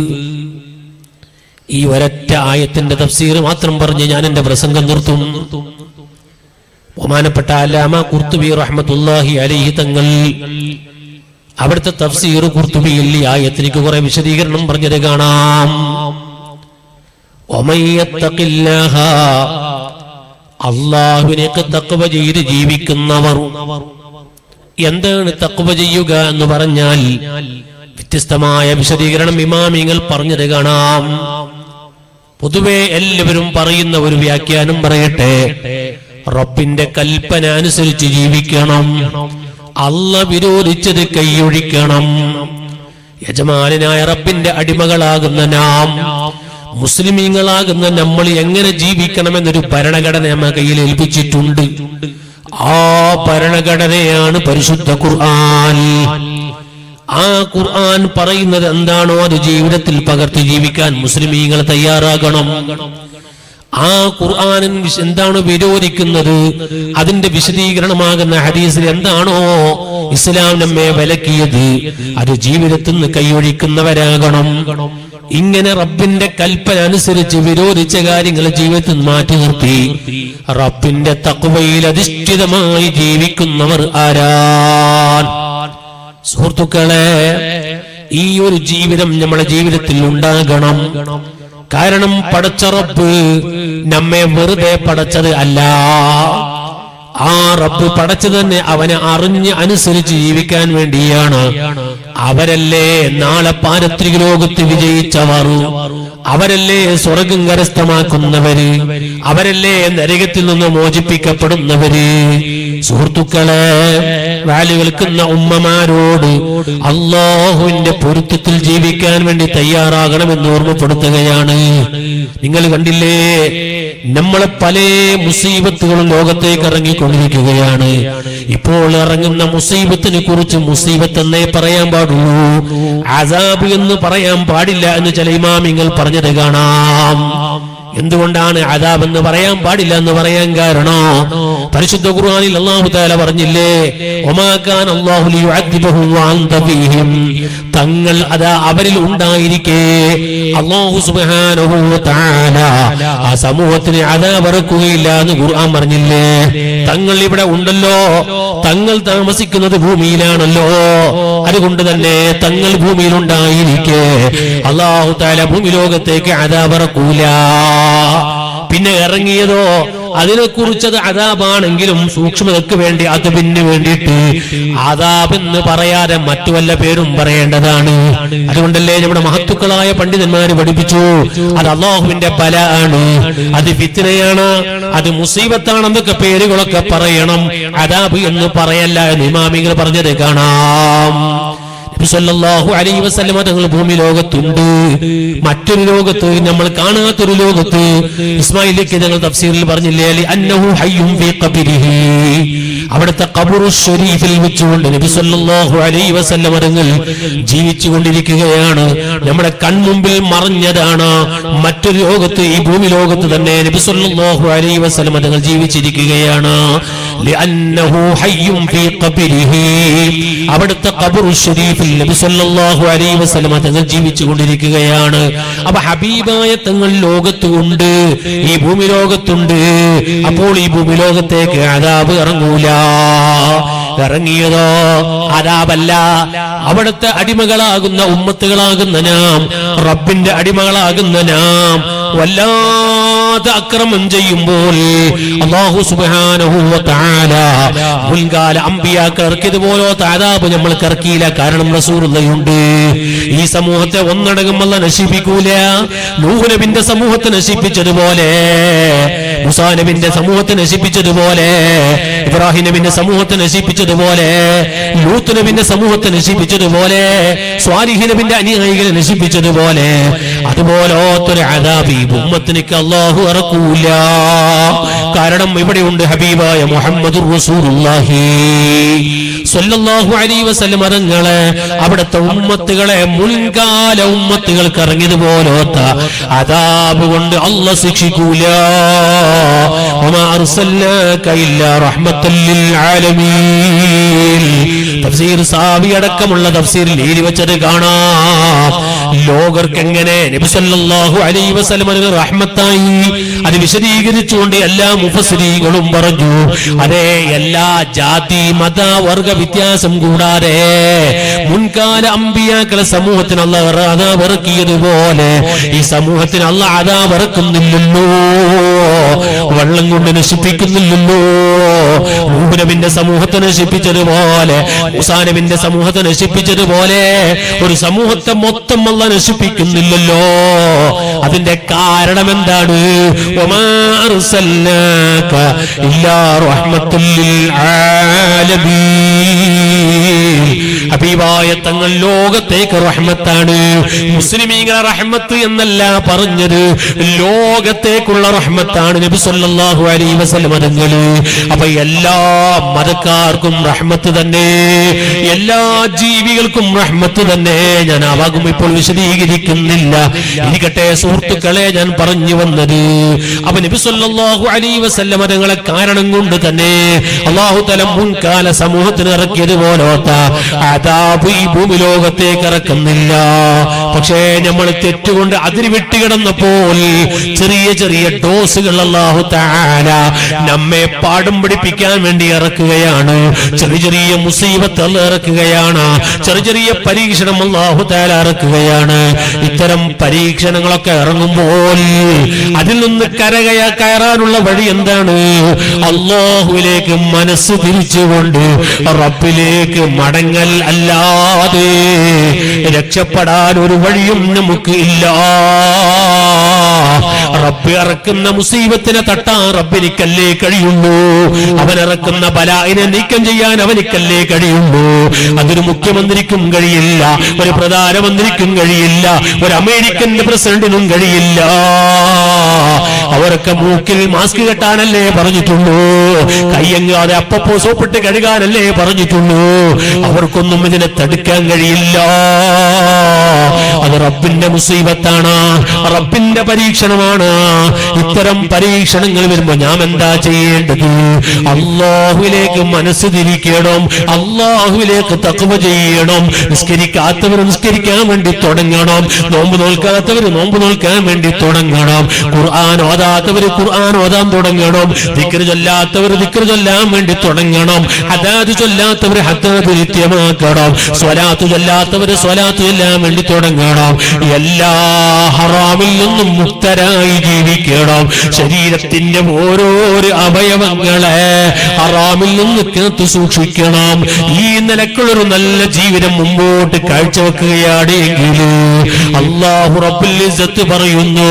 ഈ ഒരൊറ്റ ആയത്തിന്റെ തഫ്സീർ മാത്രം പറഞ്ഞ് ഞാൻ എന്റെ പ്രസംഗം നിർത്തും ബഹുമാനപ്പെട്ട അലാമ കുർത്തുബി റഹ്മത്തുല്ലാഹി അലൈഹി തങ്ങൾ അവിടുത്തെ തഫ്സീർ കുർത്തുബിയിൽ ഈ ആയത്തിലേക്ക് കുറെ വിശദീകരണം പറഞ്ഞത് കാണാം ഒമയ്യത്തക്കില്ലാഹ അള്ളാഹുവിനേക്ക് തക്കവ ചെയ്ത് ജീവിക്കുന്നവർ എന്താണ് തക്കവ ചെയ്യുക എന്ന് പറഞ്ഞാൽ വ്യത്യസ്തമായ വിശദീകരണം ഇമാമിങ്ങൾ പറഞ്ഞത് കാണാം പൊതുവെ എല്ലാവരും പറയുന്ന ഒരു വ്യാഖ്യാനം പറയട്ടെ റബ്ബിന്റെ കൽപ്പന അനുസരിച്ച് ജീവിക്കണം അല്ല വിരോധിച്ചത് കൈയൊഴിക്കണം യജമാനായ റബ്ബിന്റെ അടിമകളാകുന്ന നാം മുസ്ലിമീങ്ങളാകുന്ന നമ്മൾ എങ്ങനെ ജീവിക്കണമെന്നൊരു ഭരണഘടന നമ്മ കയ്യിൽ ഏൽപ്പിച്ചിട്ടുണ്ട് ആ ഭരണഘടനയാണ് പരിശുദ്ധ ഖുർആൻ ആ ഖുർആൻ പറയുന്നത് എന്താണോ അത് ജീവിതത്തിൽ പകർത്തി ജീവിക്കാൻ മുസ്ലിമീങ്ങൾ തയ്യാറാകണം ആ ഖുർആാനിൻ വിശ- എന്താണ് വിരോധിക്കുന്നത് അതിന്റെ വിശദീകരണമാകുന്ന ഹദീസിൽ എന്താണോ ഇസ്ലാം നമ്മെ വിലക്കിയത് അത് ജീവിതത്തിൽ നിന്ന് കൈയൊഴിക്കുന്നവരാകണം ഇങ്ങനെ റബ്ബിന്റെ കൽപ്പന അനുസരിച്ച് വിരോധിച്ച കാര്യങ്ങൾ ജീവിതത്തിൽ നിന്ന് മാറ്റി നിർത്തി റബ്ബിന്റെ തക്വയിൽ അധിഷ്ഠിതമായി ജീവിക്കുന്നവർ ആരാൻ സുഹൃത്തുക്കളെ ഈ ഒരു ജീവിതം നമ്മുടെ ജീവിതത്തിൽ ഉണ്ടാകണം കാരണം പടച്ച റബ്ബ് നമ്മെ വെറുതെ പടച്ചത് അല്ല ആ റബ്ബ് പടച്ചു തന്നെ അവനെ അറിഞ്ഞ് അനുസരിച്ച് ജീവിക്കാൻ വേണ്ടിയാണ് അവരല്ലേ നാളെ പാരത്രിക ലോകത്ത് വിജയിച്ചവർ അവരല്ലേ സ്വർഗം കരസ്ഥമാക്കുന്നവര് അവരല്ലേ നരകത്തിൽ നിന്ന് മോചിപ്പിക്കപ്പെടുന്നവര് സുഹൃത്തുക്കളെ വാല് കേൾക്കുന്ന ഉമ്മമാരോട് അള്ളാഹുവിന്റെ പൊരുത്തത്തിൽ ജീവിക്കാൻ വേണ്ടി തയ്യാറാകണമെന്ന് ഓർമ്മപ്പെടുത്തുകയാണ് നിങ്ങൾ കണ്ടില്ലേ നമ്മളെ പല മുസീബത്തുകളും ലോകത്തേക്ക് ഇറങ്ങിക്കൊണ്ടിരിക്കുകയാണ് ഇപ്പോൾ ഇറങ്ങുന്ന മുസീബത്തിനെ കുറിച്ച് മുസീബത്ത് എന്നേ പറയാൻ പാടുള്ളൂ അസാബ് എന്ന് പറയാൻ പാടില്ല എന്ന് ചില ഇമാമിങ്ങൾ പറഞ്ഞത് കാണാം എന്തുകൊണ്ടാണ് അതാബ് എന്ന് പറയാൻ പാടില്ല എന്ന് പറയാൻ കാരണോ പരിശുദ്ധ ഖുർആനിൽ അല്ലാഹു തആല പറഞ്ഞില്ലേ ഒമാക്കാൻ അല്ലാഹു ലിയുഅദ്ദിബഹും വഅൻത ഫീഹിം തങ്ങൾ അതാ അവരിൽ ഉണ്ടായിരിക്കെ അല്ലാഹു സുബ്ഹാനഹു വ തആല ആ സമൂഹത്തിന് അതാബ് ഇറക്കുകയില്ല എന്ന് ഖുർആൻ പറഞ്ഞില്ലേ തങ്ങൾ ഇവിടെ ഉണ്ടല്ലോ തങ്ങൾ താമസിക്കുന്നത് ഭൂമിയിലാണല്ലോ അതുകൊണ്ട് തന്നെ തങ്ങൾ ഭൂമിയിൽ ഉണ്ടായിരിക്കെ അള്ളാഹു താല ഭൂമി ലോകത്തേക്ക് അതാപറക്കൂല പിന്നെ ഇറങ്ങിയതോ അതിനെക്കുറിച്ചത് അതാബാണെങ്കിലും സൂക്ഷ്മതയ്ക്ക് വേണ്ടി അതിന് വേണ്ടിയിട്ട് ആദാബെന്ന് പറയാതെ മറ്റു വല്ല പേരും പറയേണ്ടതാണ് അതുകൊണ്ടല്ലേ നമ്മുടെ മഹത്തുക്കളായ പണ്ഡിതന്മാര് പഠിപ്പിച്ചു അത് അള്ളാഹുവിന്റെ ബല ആണ് അത് ഫിത്തിനയാണ് അത് മുസീബത്താണെന്നൊക്കെ പേരുകളൊക്കെ പറയണം അതാബ് എന്ന് പറയല്ല എന്ന് ഇമാമിങ്ങൾ പറഞ്ഞത് കാണാം നബി സല്ലല്ലാഹു അലൈഹി വസല്ലമ തങ്ങൾ ഭൂമി ലോകത്തുണ്ട് മറ്റൊരു ലോകത്ത് നമ്മൾ കാണാത്തൊരു ലോകത്ത് ഇസ്മായിലേക്ക് ഞങ്ങൾ തഫ്സീറിൽ പറഞ്ഞില്ലേ അലി അന്നഹു ഹയ്യും ഫീ ഖബരിഹി അവിടുത്തെ ഖബറു ഷരീഫിൽ വെച്ചുകൊണ്ട് നബി സല്ലല്ലാഹു അലൈഹി വസല്ലമ തങ്ങൾ ജീവിച്ചു കൊണ്ടിരിക്കുകയാണ് നമ്മുടെ കൺമുമ്പിൽ മറഞ്ഞതാണ് മറ്റൊരു ലോകത്ത് ഈ ഭൂമി ലോകത്ത് തന്നെ നബി സല്ലല്ലാഹു അലൈഹി വസല്ലമ തങ്ങൾ ജീവിച്ചിരിക്കുകയാണ് ലിഅന്നഹു ഹയ്യും ഫീ ഖബരിഹി അവിടുത്തെ ഖബറു ഷരീഫിൽ നബി സല്ലല്ലാഹു അലൈഹി വസല്ലമ തങ്ങൾ ജീവിച്ചു കൊണ്ടിരിക്കുകയാണ് അപ്പൊ ഹബീബായ തങ്ങൾ ലോകത്തുണ്ട് ഈ ഭൂമി ലോകത്തുണ്ട് അപ്പോൾ ഈ ഭൂമി ലോകത്തേക്ക് അതാബ് ഇറങ്ങൂല ഇറങ്ങിയതോ അതാബല്ല അവിടുത്തെ അടിമകളാകുന്ന ഉമ്മത്തുകളാകുന്ന നാം റബ്ബിന്റെ അടിമകളാകുന്ന നാം വല്ലാതെ അക്രമം ചെയ്യുമ്പോൾ അള്ളാഹു സുബ്ഹാനഹു വ തആല മുൻകാല അമ്പിയാക്കൾ ഇറക്കിയതുപോലത്തെ അതാബ് നമ്മൾ ഇറക്കിയില്ല കാരണം റസൂലുള്ളയുണ്ട് ഈ സമൂഹത്തെ ഒന്നടങ്കം അല്ല നശിപ്പിക്കൂല നൂഹ് നബിന്റെ സമൂഹത്തെ നശിപ്പിച്ചതുപോലെ മുസാ നബിന്റെ സമൂഹത്തെ നശിപ്പിച്ചതുപോലെ ഇബ്രാഹിം നബിന്റെ സമൂഹത്തെ നശിപ്പിച്ചതുപോലെ ലൂത്ത് നബിന്റെ സമൂഹത്തെ നശിപ്പിച്ചതുപോലെ സ്വാലിഹി നബിന്റെ അനുയായികളെ നശിപ്പിച്ചതുപോലെ അതുപോലത്തൊരു അതാബി ഉമ്മത്തിനേക്ക് അള്ളാഹു ഇറക്കൂല കാരണം ഇവിടെയുണ്ട് ഹബീബായ മുഹമ്മദ് റസൂലുള്ളാഹി സല്ലല്ലാഹു അലൈഹി വസല്ലം മതങ്ങളെ അവിടുത്തെ ഉമ്മത്തുകളെ മുൻകാല ഉമ്മത്തുകൾക്ക് ഇറങ്ങിയതുപോലത്ത അതാബ് കൊണ്ട് അല്ല ശിക്ഷിക്കൂല വമാ അർസൽനാക ഇല്ലാ റഹ്മത്തൽ ലിൽ ആലമീൻ തഫ്സീർ സാവി അടക്കമുള്ള തഫ്സീറിൽ എഴുതി വെച്ചത് കാണാം ലോകർക്ക് എങ്ങനെ നബി സല്ലല്ലാഹു അലൈഹി വസല്ലം ഒരു റഹ്മത്തായി അത് വിശദീകരിച്ചുകൊണ്ട് എല്ലാ മുഫസ്സിരീകളും പറഞ്ഞു അതെ എല്ലാ ജാതി മത വർഗ വ്യത്യാസം കൂടാതെ മുൻകാല അമ്പിയാക്കളെ സമൂഹത്തിന് അല്ല അതാ വെറുക്കിയതുപോലെ ഈ സമൂഹത്തിന് അല്ല അതാ വെറുക്കുന്നില്ലല്ലോ വെള്ളം കൊണ്ട് നശിപ്പിക്കുന്നില്ലല്ലോ നൂബിനബിന്റെ സമൂഹത്തെ നശിപ്പിച്ചതുപോലെ മുസാനബിന്റെ സമൂഹത്തെ നശിപ്പിച്ചതുപോലെ ഒരു സമൂഹത്തെ മൊത്തം അല്ല നശിപ്പിക്കുന്നില്ലല്ലോ അതിന്റെ കാരണം എന്താണ് വമാ അർസൽനാക ഇല്ലാ റഹ്മത്തുൽ ലിൽ ആലമീൻ ഹബീബായ തങ്ങൾ ലോകത്തേക്ക് റഹ്മത്താണ് മുസ്ലിമീങ്ങളെ റഹ്മത്ത് എന്നല്ല പറഞ്ഞത് ലോകത്തേക്കുള്ള റഹ്മത്താണ് നബി സല്ലല്ലാഹു അലൈഹി വസല്ലം മതങ്ങള് അപ്പൊ എല്ലാ മതക്കാർക്കും റഹ്മത്ത് തന്നെ എല്ലാ ജീവികൾക്കും റഹ്മത്ത് തന്നെ ഞാൻ ആ ഭാഗം ഇപ്പോൾ വിശദീകരിക്കുന്നില്ല ഇരിക്കട്ടെ സുഹൃത്തുക്കളെ ഞാൻ പറഞ്ഞു വന്നത് അപ്പൊ നബി സല്ലല്ലാഹു അലൈഹി വസല്ലം മതങ്ങളെ കാരണം കൊണ്ട് തന്നെ അള്ളാഹു തലം മുൻകാല സമൂഹത്തിന് ഇറക്കിയതുപോലോത്ത അതാബ് ഈ ഭൂമി ലോകത്തേക്ക് ഇറക്കുന്നില്ല പക്ഷേ നമ്മൾ തെറ്റുകൊണ്ട് അതിന് വിട്ടുകിടന്നപ്പോൾ ചെറിയ ചെറിയ ഡോസുകൾ അള്ളാഹു താല നമ്മെ പാടും പിടിപ്പിക്കാൻ വേണ്ടി ഇറക്കുകയാണ് ചെറിയ ചെറിയ മുസീബത്ത് അല്ല ഇറക്കുകയാണ് ചെറിയ ചെറിയ പരീക്ഷണം അള്ളാഹു താല ഇറക്കുകയാണ് ഇത്തരം പരീക്ഷണങ്ങളൊക്കെ ഇറങ്ങുമ്പോൾ അതിൽ നിന്ന് കരകയ കയറാനുള്ള വഴി എന്താണ് അള്ളാഹുവിലേക്ക് മനസ്സ് തിരിച്ചുകൊണ്ട് റബ്ബിലേക്ക് മടങ്ങൽ അല്ലാതെ രക്ഷപ്പെടാൻ ഒരു വഴിയും നമുക്ക് ഇല്ല റബ്ബ് ഇറക്കുന്ന മുസീബത്തിനെ തട്ടാൻ റബ്ബിനിക്കല്ലേ കഴിയുള്ളൂ അവൻ ഇറക്കുന്ന ബലായിനെ നീക്കം ചെയ്യാൻ അവനിക്കല്ലേ കഴിയുള്ളൂ അതൊരു മുഖ്യമന്ത്രിക്കും കഴിയില്ല ഒരു പ്രധാനമന്ത്രിക്കും കഴിയില്ല ഒരു അമേരിക്കൻ പ്രസിഡന്റിനും കഴിയില്ല അവരൊക്കെ മൂക്കിൽ മാസ്ക് കെട്ടാനല്ലേ പറഞ്ഞിട്ടുള്ളൂ കയ്യങ്ങാതെ അപ്പപ്പോ സോപ്പിട്ട് കഴുകാനല്ലേ പറഞ്ഞിട്ടുള്ളൂ അവർക്കൊന്നും ഇതിനെ തടുക്കാൻ കഴിയില്ല അത് റബ്ബിന്റെ മുസീബത്താണ് റബ്ബിന്റെ പരീക്ഷണമാണ് ഇത്തരം പരീക്ഷണങ്ങൾ വരുമ്പോ ഞാൻ എന്താ ചെയ്യേണ്ടത് അള്ളാഹുവിലേക്ക് മനസ്സ് തിരിക്കണം അള്ളാഹുവിലേക്ക് തക്കവ ചെയ്യണം നിസ്കരിക്കാത്തവർ നിസ്കരിക്കാൻ വേണ്ടി തുടങ്ങണം നോമ്പ് നോൽക്കാത്തവർ നോമ്പ് നോൽക്കാൻ വേണ്ടി തുടങ്ങണം ഖുർആൻ ഓതാത്തവർ ഖുർആൻ ഓതാൻ തുടങ്ങണം ദിക്ർ ചൊല്ലാത്തവർ ദിക്ർ ചൊല്ലാൻ വേണ്ടി തുടങ്ങണം ഹദാദ് ചൊല്ലാത്തവർ ഹദാദ് നിത്യമാക്കണം സ്വലാത്ത് ചൊല്ലാത്തവർ സ്വലാത്ത് ചൊല്ലാൻ വേണ്ടി തുടങ്ങണം എല്ലാ ഹറാമിൽ നിന്നും മുക്തരായി ജീവിക്കണം ശരീരത്തിന്റെ ഓരോരോ അവയവങ്ങളെ ഹറാമിൽ നിന്ന് കാത്തു സൂക്ഷിക്കണം ഈ നിലക്കുള്ളൊരു നല്ല ജീവിതം മുമ്പോട്ട് കാഴ്ചവെക്കുകയാണ് എങ്കിൽ അള്ളാഹു റബ്ബുൽ ഇസ്സത്ത് പറയുന്നു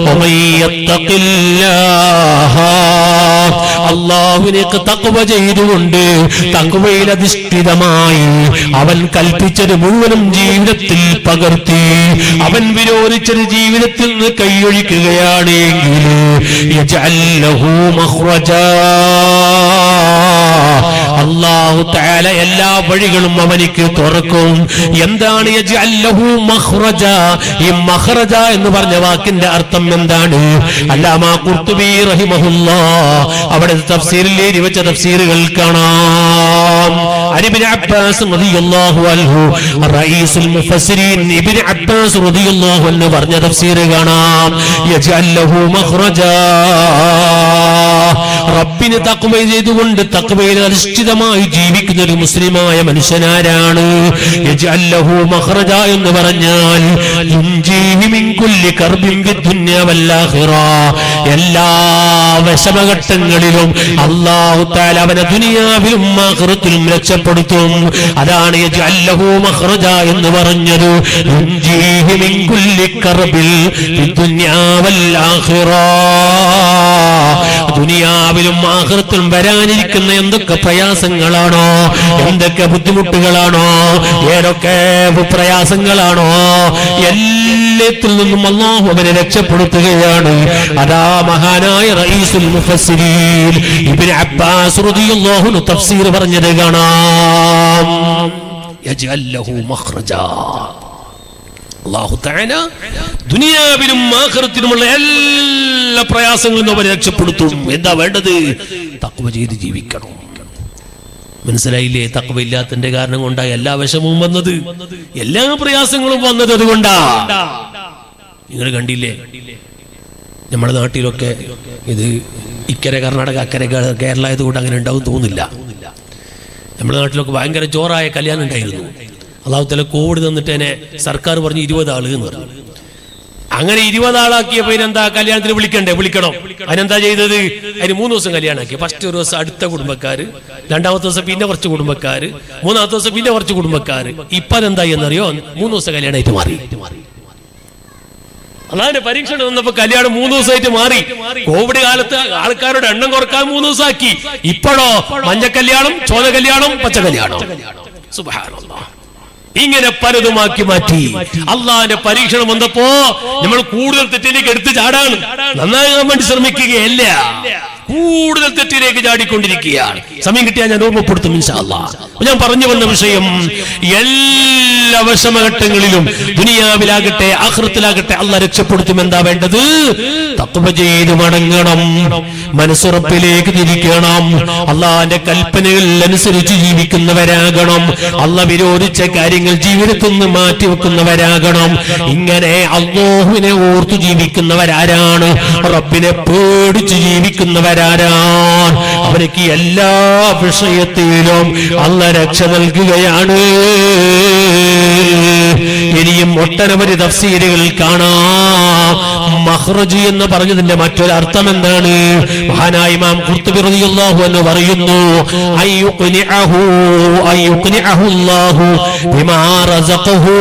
അള്ളാഹുവിനേക്ക് തക്വ ചെയ്തുകൊണ്ട് തക്വയിൽ അധിഷ്ഠിതമായി അവൻ കൽപ്പിച്ചത് മുഴുവനും ജീവിതത്തിൽ പകർത്തി അവൻ വിരോധിച്ചത് ജീവിതത്തിൽ നിന്ന് കൈയൊഴിക്കുകയാണ് എങ്കിൽ യജഅൽ ലഹു മഖ്റജാ അള്ളാഹു തആല എല്ലാ വഴികളും അവനിക്ക് തുറക്കും എന്താണ് യജ്അൽ ലഹു മഖ്റജ ഈ മഖ്റജ എന്ന് പറഞ്ഞ വാക്കിന്റെ അർത്ഥം എന്താണ് അല്ലാമ ഖുർത്തുബി റഹിമഹുല്ലാ അവിടെ തഫ്സീറിൽ എഴുതി വെച്ച തഫ്സീറുകൾ കാണാം അലിബിൻ അബ്ബാസ് റളിയല്ലാഹു അൻഹു റഈസുൽ മുഫസ്സിരീൻ ഇബ്നു അബ്ബാസ് റളിയല്ലാഹു അൻഹു പറഞ്ഞ തഫ്സീർ കാണാം യജ്അൽ ലഹു മഖ്റജ റബ്ബിന് തക്വ ചെയ്തുകൊണ്ട് തക്വയിൽ അധിഷ്ഠിതമായി ജീവിക്കുന്ന ഒരു മുസ്ലിമായ മനുഷ്യനാരാണ് യജ്അൽ ലഹു മഖ്റജ എന്ന് പറഞ്ഞാൽ യുൻജീഹി മിൻ കുല്ലി കർബിൻ ഫിദ്ദുന്യ വൽ ആഖിറ എല്ലാ വിഷമഘട്ടങ്ങളിലും അല്ലാഹു തആല അവനെ ദുനിയാവിലും ആഖിറത്തിലും രക്ഷപ്പെടുത്തും അതാണ് യജ്അൽ ലഹു മഖ്റജ എന്ന് പറഞ്ഞത് യുൻജീഹി മിൻ കുല്ലി കർബിൽ ഫിദ്ദുന്യ വൽ ആഖിറ ദുനിയാവിലും ആഹൃത്തിലും വരാനിരിക്കുന്ന എന്തൊക്കെ പ്രയാസങ്ങളാണോ എന്തൊക്കെ ബുദ്ധിമുട്ടുകളാണോ ഏതൊക്കെ പ്രയാസങ്ങളാണോ എല്ലാത്തിൽ നിന്നും അള്ളാഹു അവനെ രക്ഷപ്പെടുത്തുകയാണ് അതാ മഹാനായ റഈസുൽ മുഫസ്സിരീൻ ഇബ്നു അബ്ബാസ് റളിയല്ലാഹു അൻഹു തഫ്സീർ പറഞ്ഞത് കാണാം യജ്അൽ ലഹു മഖ്റജാ അല്ലാഹു തആല ദുനിയാവിലും ആഖിറത്തിലുമുള്ള എല്ലാ പ്രയാസങ്ങളിൽ നിന്നും അവരെ രക്ഷപ്പെടുത്തും എന്താ വേണ്ടത് തഖ്വ ചെയ്ത് ജീവിക്കണം മനസ്സിലായില്ലേ തക്കവ ഇല്ലാത്തതിന്റെ കാരണം കൊണ്ടാ എല്ലാ വിഷമവും വന്നത് എല്ലാ പ്രയാസങ്ങളും വന്നത് അതുകൊണ്ടാ നിങ്ങൾ കണ്ടില്ലേ നമ്മുടെ നാട്ടിലൊക്കെ ഇത് ഇക്കരെ കർണാടക അക്കരെ കേ- കേരള ആയതുകൊണ്ട് അങ്ങനെ ഉണ്ടാവും തോന്നില്ല നമ്മുടെ നാട്ടിലൊക്കെ ഭയങ്കര ജോറായ കല്യാണം ഉണ്ടായിരുന്നു അള്ളാഹുത്തല കോവിഡ് തന്നിട്ട് തന്നെ സർക്കാർ പറഞ്ഞു ഇരുപത് ആള് എന്ന് പറഞ്ഞു അങ്ങനെ ഇരുപത് ആളാക്കിയപ്പോ ഇതിനെന്താ കല്യാണത്തിന് വിളിക്കണ്ടേ വിളിക്കണം അതിനെന്താ ചെയ്തത് അതിന് മൂന്ന് ദിവസം കല്യാണമാക്കി ഫസ്റ്റ് ഒരു ദിവസം അടുത്ത കുടുംബക്കാര് രണ്ടാമത്തെ ദിവസം പിന്നെ കുറച്ച് കുടുംബക്കാര് മൂന്നാമത്തെ ദിവസം പിന്നെ കുറച്ച് കുടുംബക്കാര് ഇപ്പൊ അതെന്തായി എന്നറിയോ മൂന്ന് ദിവസം കല്യാണമായിട്ട് മാറി അതാണ് പരീക്ഷണം വന്നപ്പോ കല്യാണം മൂന്ന് ദിവസമായിട്ട് മാറി കോവിഡ് കാലത്ത് ആൾക്കാരുടെ എണ്ണം കുറക്കാൻ മൂന്ന് ദിവസമാക്കി ഇപ്പോഴോ മഞ്ഞ കല്യാണം ചോല കല്യാണം പച്ച കല്യാണം സുബ്ഹാനല്ലാഹ്. ഇങ്ങനെ പലതുമാക്കി മാറ്റി അള്ളാന്റെ പരീക്ഷണം വന്നപ്പോ നമ്മൾ കൂടുതൽ തെറ്റിലേക്ക് എടുത്ത് ചാടാണ് നന്നാകാൻ വേണ്ടി ശ്രമിക്കുകയല്ല കൂടുതൽ തെറ്റിലേക്ക് ചാടിക്കൊണ്ടിരിക്കുകയാണ് സമയം കിട്ടിയാൽ ഞാൻ ഓർമ്മപ്പെടുത്തും ഇൻഷാ അല്ലാഹ്. അപ്പൊ ഞാൻ പറഞ്ഞു വന്ന വിഷയം എല്ലാ വിഷമഘട്ടങ്ങളിലും ദുനിയാവിലാകട്ടെ ആഹൃത്തിലാകട്ടെ അല്ല രക്ഷപ്പെടുത്തും എന്താ വേണ്ടത് തത്വ ചെയ്ത് മടങ്ങണം മനസ്സുറപ്പിലേക്ക് തിരിക്കണം അള്ളാന്റെ കൽപ്പനകൾ അനുസരിച്ച് ജീവിക്കുന്നവരാകണം അല്ല വിരോധിച്ച കാര്യങ്ങൾ ജീവിതത്തിൽ നിന്ന് മാറ്റിവെക്കുന്നവരാകണം ഇങ്ങനെ അള്ളാഹുവിനെ ഓർത്തു ജീവിക്കുന്നവരാരാണ് റബ്ബിനെ പേടിച്ച് ജീവിക്കുന്നവരാരാണ് അവർക്ക് എല്ലാ വിഷയത്തിലും അല്ല രക്ഷ നൽകുകയാണ് ഇനിയും ഒട്ടനവധി തഫ്സീലുകൾ കാണാം മഹ്റജ് എന്ന് പറഞ്ഞതിന്റെ മറ്റൊരർത്ഥം എന്താണ് മഹാനായ ഇമാം ഖുർത്തുബി റളിയല്ലാഹു എന്ന് പറയുന്നു അയ്യുഖ്നിഅഹു അയ്യുഖ്നിഅഹു അല്ലാഹു ബിമാ റസഖഹു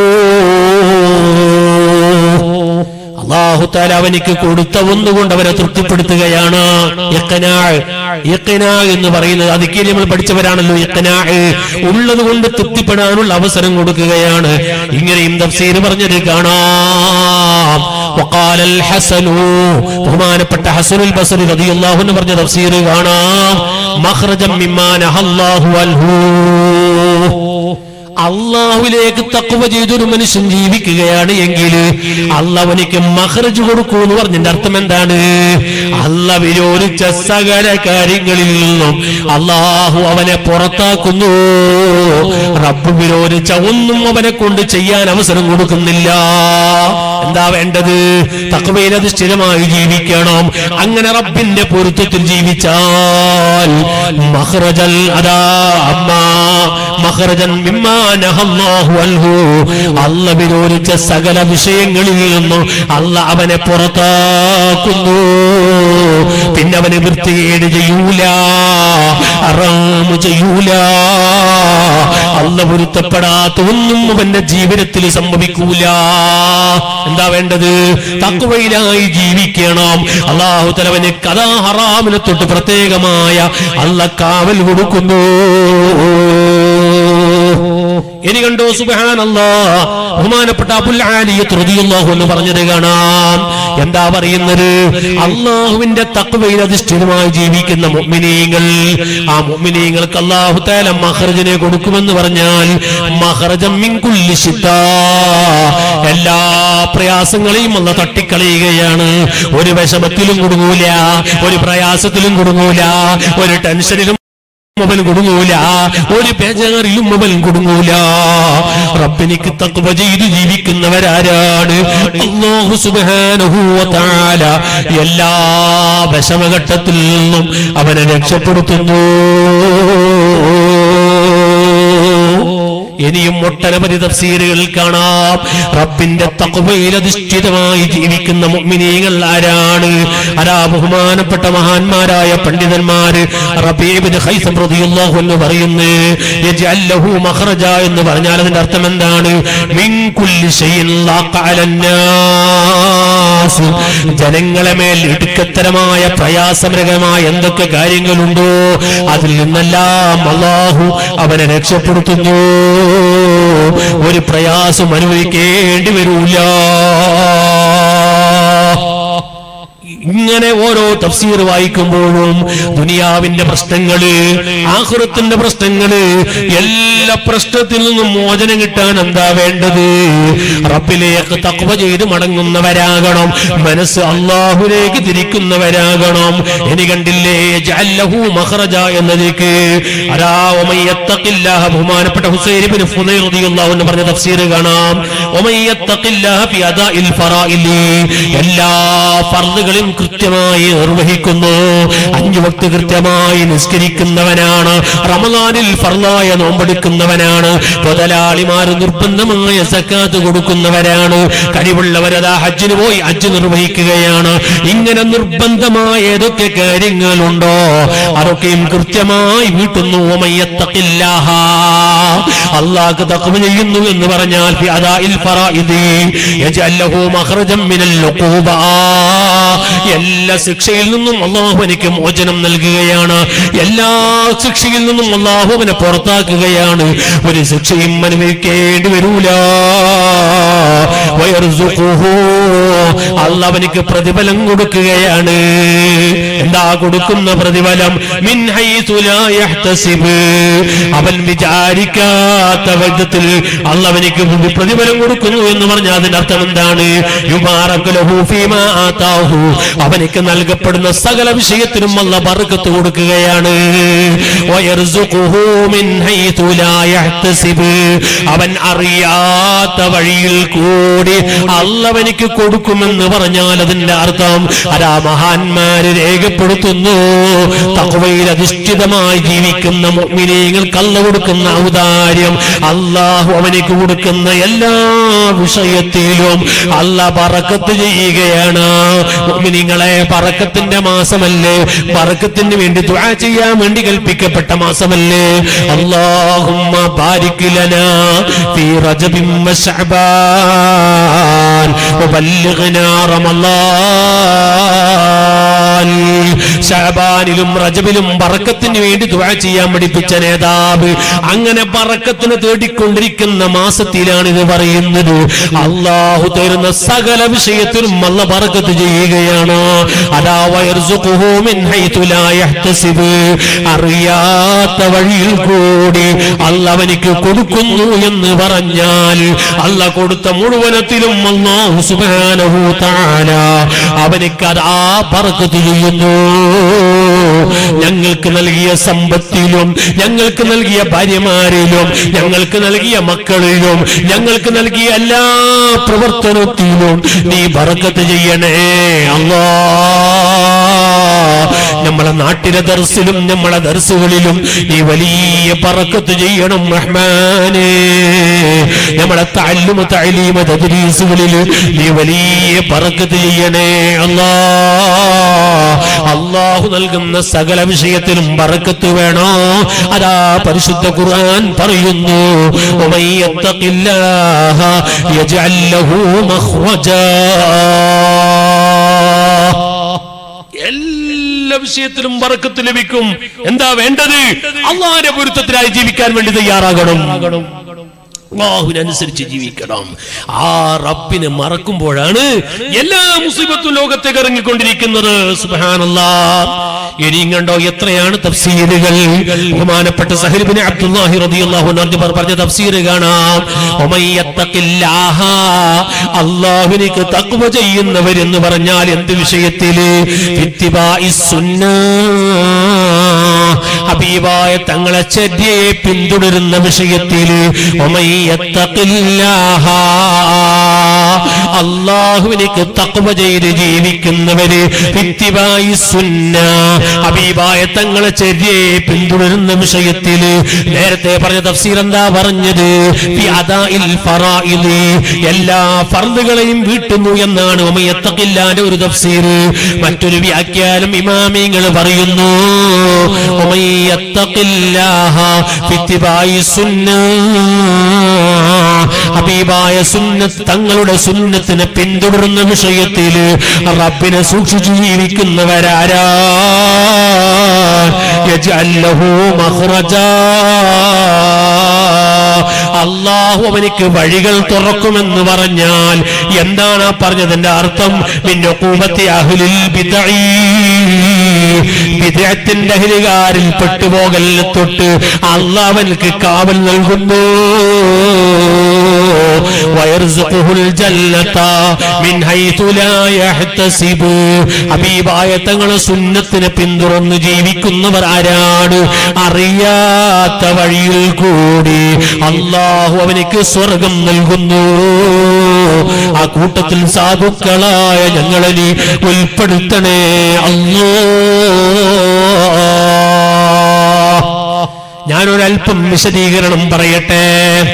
അള്ളാഹു താല അവനിക്ക് കൊടുത്ത ഒന്നുകൊണ്ട് അവനെ തൃപ്തിപ്പെടുത്തുകയാണ് ഇഖ്നാ. ഇഖ്നാ എന്ന് പറയുന്നത് അതിക്ക് നമ്മൾ പഠിച്ചവരാണല്ലോ ഇഖ്നാ. ഉള്ളത് കൊണ്ട് തൃപ്തിപ്പെടാനുള്ള അവസരം കൊടുക്കുകയാണ് ഇങ്ങനെയും തഫ്സീർ പറഞ്ഞത് കാണാം وقال الحسن ബഹുമാനപ്പെട്ട ഹസനുൽ ബസറി റളിയല്ലാഹു അൻഹു പറഞ്ഞ തഫ്സീർ കാണാം മഖ്റജം മിമ്മാ നഹല്ലാഹു അൻഹു അള്ളാഹുവിലേക്ക് തക്കുവ ചെയ്തൊരു മനുഷ്യൻ ജീവിക്കുകയാണ് എങ്കിൽ അള്ളവനിക്ക് മഹ്റജ് കൊടുക്കൂ എന്ന് പറഞ്ഞതിന്റെ അർത്ഥം എന്താണ് അല്ല വിരോധിച്ച സകല കാര്യങ്ങളിൽ നിന്നും അള്ളാഹു അവനെ പുറത്താക്കുന്നു റബ്ബ് വിരോധിച്ച ഒന്നും അവനെ കൊണ്ട് ചെയ്യാൻ അവസരം കൊടുക്കുന്നില്ല എന്താ വേണ്ടത് തക്കവയിൽ അധിഷ്ഠിതമായി ജീവിക്കണം അങ്ങനെ റബ്ബിന്റെ പൊരുത്തത്തിൽ ജീവിച്ചാൽ മഹ്റജൽ അതാ അമ്മ മഹ്റജൻ മിമ്മാ നഹല്ലാഹു അൻഹു അല്ല വിരോധിച്ച സകല വിഷയങ്ങളിൽ നിന്നും അല്ല അവനെ പുറത്താക്കുന്നു പിന്നെ അവന് വൃത്തികേട് ചെയ്യൂല അറാമ് ചെയ്യൂല അല്ല പൊരുത്തപ്പെടാത്ത ഒന്നും അവന്റെ ജീവിതത്തിൽ സംഭവിക്കൂല എന്താ വേണ്ടത് തക്കുവയിലായി ജീവിക്കണം അള്ളാഹു തലവന് കഥാ ഹറാമിനെ തൊട്ട് പ്രത്യേകമായ അല്ല കാവൽ കൊടുക്കുന്നു ഇനി കണ്ടോ സുബഹാനല്ലാ ബഹുമാനപ്പെട്ട അബുൽ ആലിയത്ത് റളിയല്ലാഹു എന്ന് പറഞ്ഞത് കാണാം എന്താ പറയുന്നത് അള്ളാഹുവിന്റെ തക്വയിൽ അധിഷ്ഠിതമായി ജീവിക്കുന്ന മുഅ്മിനീങ്ങൾ ആ മുഅ്മിനീങ്ങൾക്ക് അള്ളാഹു തആല മഖ്റജിനെ കൊടുക്കുമെന്ന് പറഞ്ഞാൽ മഖ്റജം മിൻ കുല്ലി ശിത്താ എല്ലാ പ്രയാസങ്ങളെയും അല്ല തട്ടിക്കളയുകയാണ് ഒരു വിഷമത്തിലും കുടുങ്ങൂല ഒരു പ്രയാസത്തിലും കുടുങ്ങൂല ഒരു ടെൻഷനിലും അവൻ കുടുങ്ങൂല ഒരു പേജാറിലും അവൻ കുടുങ്ങൂല റബ്ബിനിക്ക് തക്വ ചെയ്ത് ജീവിക്കുന്നവരാരാണ് അല്ലാഹു സുബ്ഹാനഹു വ തആല എല്ലാ വിഷമഘട്ടത്തിൽ നിന്നും അവനെ രക്ഷപ്പെടുത്തുന്നു ഇനിയും ഒട്ടനവധി തഫ്സീലുകൾ കാണാം റബ്ബിന്റെ തഖ്വയിൽ അധിഷ്ഠിതമായി ജീവിക്കുന്ന മുഅ്മിനീങ്ങൾ ആരാണ് അരാ ബഹുമാനപ്പെട്ട മഹാന്മാരായ പണ്ഡിതന്മാര് റബീബിന് ഖൈസം റളിയല്ലാഹു എന്ന് പറയുന്നു യജ്അൽ ലഹു മഖ്റജ എന്ന് പറഞ്ഞാൽ അതിന്റെ അർത്ഥം എന്താണ് മിൻ കുല്ലി ഷൈഇൻ ലാഖ അലന്നാസ് ജനങ്ങളെ മേൽ ഇടുക്കത്തരമായ പ്രയാസമരകമായ എന്തൊക്കെ കാര്യങ്ങളുണ്ടോ അതിൽ നിന്നെല്ലാം അള്ളാഹു അവനെ രക്ഷപ്പെടുത്തുന്നു ഒരു പ്രയാസം അനുഭവിക്കേണ്ടി വരൂല ഇങ്ങനെ ഓരോ തഫ്സീർ വായിക്കുമ്പോഴും ദുനിയാവിന്റെ പ്രശ്നങ്ങള് ആഹുറത്തിന്റെ പ്രശ്നങ്ങള് എല്ലാ പ്രശ്നത്തിൽ നിന്നും മോചനം കിട്ടാൻ എന്താ വേണ്ടത് റബ്ബിലേക്ക് തക്വ ചെയ്ത് മടങ്ങുന്നവരാകണം മനസ്സ് അള്ളാഹുലേക്ക് തിരിക്കുന്നവരാകണം ഇനി കണ്ടില്ലേ ജഅല്ലഹു മഖ്റജ എന്നതിലേക്ക് അലാ വമയ്യത്തഖില്ലാഹ ബഹുമാനപ്പെട്ട ഹുസൈൻ ഇബ്നു ഫുദൈൽ റളിയല്ലാഹു അൻഹു പറഞ്ഞ തഫ്സീർ കാണാം വമയ്യത്തഖില്ലാഹ ഫി അദാഇൽ ഫറാഇലി എല്ലാ ഫർളുകളും കൃത്യമായി നിർവഹിക്കുന്നു അഞ്ചു വക്ത് കൃത്യമായി നിസ്കരിക്കുന്നവനാണ് റമദാനിൽ ഫർളായ നോമ്പെടുക്കുന്നവനാണ് മുതലാളിമാർ നിർബന്ധമായ സക്കാത്ത് കൊടുക്കുന്നവരാണ് കഴിവുള്ളവരതാ ഹജ്ജിന് പോയി ഹജ്ജ് നിർവഹിക്കുകയാണ് ഇങ്ങനെ നിർബന്ധമായ ഏതൊക്കെ കാര്യങ്ങളുണ്ടോ അതൊക്കെയും കൃത്യമായി വീട്ടുന്നു ഓമയ്യത്തക്കില്ലാഹ അള്ളാഹ് തഖ്വ ചെയ്യുന്നു എന്ന് പറഞ്ഞാൽ ഫി അദാഇൽ ഫറായിദി യജഅല്ലഹു മഖ്റജം മിനൽ ഉഖൂബ എല്ലാ ശിക്ഷയിൽ നിന്നും അള്ളാഹു എനിക്ക് മോചനം നൽകുകയാണ് എല്ലാ ശിക്ഷയിൽ നിന്നും അള്ളാഹു അവനെ പുറത്താക്കുകയാണ് ഒരു ശിക്ഷയും അനുഭവിക്കേണ്ടി വരൂല വയർസുഖുഹു. അള്ള അവനിക്ക് പ്രതിഫലം കൊടുക്കുകയാണ് എന്താ കൊടുക്കുന്ന പ്രതിഫലം മിൻ ഹൈസു ലാ യഹ്തസിബ്. അവൻ വിചാരിക്കാത്ത വിധത്തിൽ അള്ള അവനിക്ക് പ്രതിഫലം കൊടുക്കുന്നു എന്ന് പറഞ്ഞാൽ അതിന്റെ അർത്ഥം എന്താണ് യുബാറക് ലഹു ഫീമാ ആതാഹു. അവനിക്ക് നൽകപ്പെടുന്ന സകല വിഷയത്തിനും അല്ല ബർക്കത്ത് കൊടുക്കുകയാണ് വയർസുഖുഹു മിൻ ഹൈസു ലാ യഹ്തസിബ്. അവൻ അറിയാത്ത വഴിയിൽ കൂടി അല്ലവനിക്ക് കൊടുക്കുമെന്ന് പറഞ്ഞാൽ അതിന്റെ അർത്ഥം അതാ മഹാന്മാര് രേഖപ്പെടുത്തുന്നു തഖ്വയിൽ അധിഷ്ഠിതമായി ജീവിക്കുന്ന മുഅ്മിനീങ്ങൾക്ക് അല്ല കൊടുക്കുന്ന ഔദാര്യം അള്ളാഹു അവനിക്ക് കൊടുക്കുന്ന എല്ലാ വിഷയത്തിലും അല്ല പറക്കത്ത് ചെയ്യുകയാണ് മുഅ്മിനീങ്ങളെ പറക്കത്തിന്റെ മാസമല്ലേ പറക്കത്തിന് വേണ്ടി ദുആ ചെയ്യാൻ വേണ്ടി കൽപ്പിക്കപ്പെട്ട മാസമല്ലേ അല്ലാഹുമ്മ ബാരിക് ലനാ ഫീ റജബിൻ വശഅബാൻ വബല്ലിഗ്നാ റമളാൻ ശഅബാനിലും റജബിലും ബറക്കത്തിന് വേണ്ടി ദുആ ചെയ്യാൻ പഠിപ്പിച്ച നേതാവ് അങ്ങനെ ബറക്കത്തിന് തേടിക്കൊണ്ടിരിക്കുന്ന മാസത്തിലാണ് ഇത് പറയുന്നത് അള്ളാഹു തരുന്ന സകല വിഷയത്തിലും അല്ല ബറക്കത്ത് ചെയ്യുകയാണ് അതാ വയർസുഖുഹു മിൻ ഹൈതു ലാ യഹ്തസിബ് അറിയാത്ത വഴിയിൽ കൂടി അല്ല അവനിക്ക് കൊടുക്കുന്നു എന്ന് പറഞ്ഞാൽ അല്ല കൊടുത്ത മുഴുവനത്തിലും അല്ലാഹു സുബ്ഹാനഹു തആല അവനിക്ക് അതാ ബറക്കത്ത് ചെയ്യുന്നു ഞങ്ങൾക്ക് നൽകിയ സമ്പത്തിലും ഞങ്ങൾക്ക് നൽകിയ ഭാര്യമാരിലും ഞങ്ങൾക്ക് നൽകിയ മക്കളിലും ഞങ്ങൾക്ക് നൽകിയ എല്ലാ പ്രവർത്തനത്തിലും നീ ബറക്കത്ത് ചെയ്യണേ അല്ലാ നമ്മളെ നാട്ടിലെ ദർസിലും നമ്മളെ ദർസുകളിലും നീ വലിയ പറക്കത്ത് ചെയ്യണം റഹ്മാനേ നമ്മളെ തല്ലുമ തലീമ തദ്രീസുകളിൽ നീ വലിയ പറക്കത്ത് ചെയ്യണേ അല്ലാ അള്ളാഹു നൽകുന്ന സകല വിഷയത്തിലും പറക്കത്ത് വേണോ അതാ പരിശുദ്ധ ഖുർആൻ പറയുന്നു ومن يتق الله يجعل له مخرجا എല്ലാ വിഷയത്തിലും പറക്കത്ത് ലഭിക്കും എന്താ വേണ്ടത് അള്ളാഹിന്റെ പൊരുത്തത്തിനായി ജീവിക്കാൻ വേണ്ടി തയ്യാറാകണം അള്ളാഹുവിനനുസരിച്ച് ജീവിക്കണം ആ റബ്ബിനെ മറക്കുമ്പോഴാണ് എല്ലാ മുസീബത്തും ലോകത്തേക്ക് ഇറങ്ങിക്കൊണ്ടിരിക്കുന്നത് സുബ്ഹാനല്ലാ ഇനിയും കണ്ടോ എത്രയാണ് തഫ്സീലുകൾ ബഹുമാനപ്പെട്ട സഹരിബിനെ അബ്ദുല്ലാഹി റളിയല്ലാഹു അൻഹു പറഞ്ഞ തഫ്സീർ കാണാം ഒമയ്യത്തഖില്ലാഹ അള്ളാഹുവിനിക്ക് തഖ്വ ചെയ്യുന്നവരെന്ന് പറഞ്ഞാൽ എന്ത് വിഷയത്തില് ഇത്തിബാഇ സുന്ന ഹബീബായ തങ്ങളെ ചര്യയെ പിന്തുടരുന്ന വിഷയത്തില് ഒമയ്യത്തഖില്ലാഹ അള്ളാഹുവിനിക്ക് തക്വ ചെയ്ത് ജീവിക്കുന്നവര് ഇത്തിബായി സുന്ന ഹബീബായ തങ്ങളെ ചര്യയെ പിന്തുടരുന്ന വിഷയത്തില് നേരത്തെ പറഞ്ഞ തഫ്സീർ എന്താ പറഞ്ഞത് ഫി അദാഇൽ ഫറായിദി. എല്ലാ ഫർദുകളെയും വീട്ടുന്നു എന്നാണ് ഉമയത്തക്കില്ലാന്റെ ഒരു തഫ്സീർ മറ്റൊരു വ്യാഖ്യാനം ഇമാമിങ്ങൾ പറയുന്നു ഉമയ്യത്തഖില്ലാഹ ഫി ഇത്തിബായി സുന്ന ഹബീബായ സുന്നത്ത് തങ്ങളുടെ സുന്നത്തിനെ പിന്തുടരുന്ന വിഷയത്തിൽ റബ്ബിനെ സൂക്ഷിച്ചു ജീവിക്കുന്നവരാരാ യജ്അൽ ലഹു മഖ്റജാ അള്ളാഹു അവനിക്ക് വഴികൾ തുറക്കുമെന്ന് പറഞ്ഞാൽ എന്താണ് ആ പറഞ്ഞതിന്റെ അർത്ഥം പിന്നെ കൂപത്തി അഹ്ലിൽ ബിദ്ഈ. ബിദ്അത്തിന്റെ അഹ്ലുകാരിൽ പെട്ടുപോകൽ തൊട്ട് അള്ളാഹ് അവനക്ക് കാവൽ നൽകുന്നു വയർസുഖുൽ ജന്നത മിൻ ഹൈതു ലാ യഹ്തസിബു ഹബീബായ തങ്ങളെ സുന്നത്തിനെ പിന്തുടർന്ന് ജീവിക്കുന്നവർ ആരാണ് അറിയാത്ത വഴിയിൽ കൂടി അള്ളാഹു അവനിക്ക് സ്വർഗം നൽകുന്നു ആ കൂട്ടത്തിൽ സാധുക്കളായ ഞങ്ങളെ നീ ഉൾപ്പെടുത്തണേ അല്ലോ ഞാനൊരല്പം വിശദീകരണം പറയട്ടെ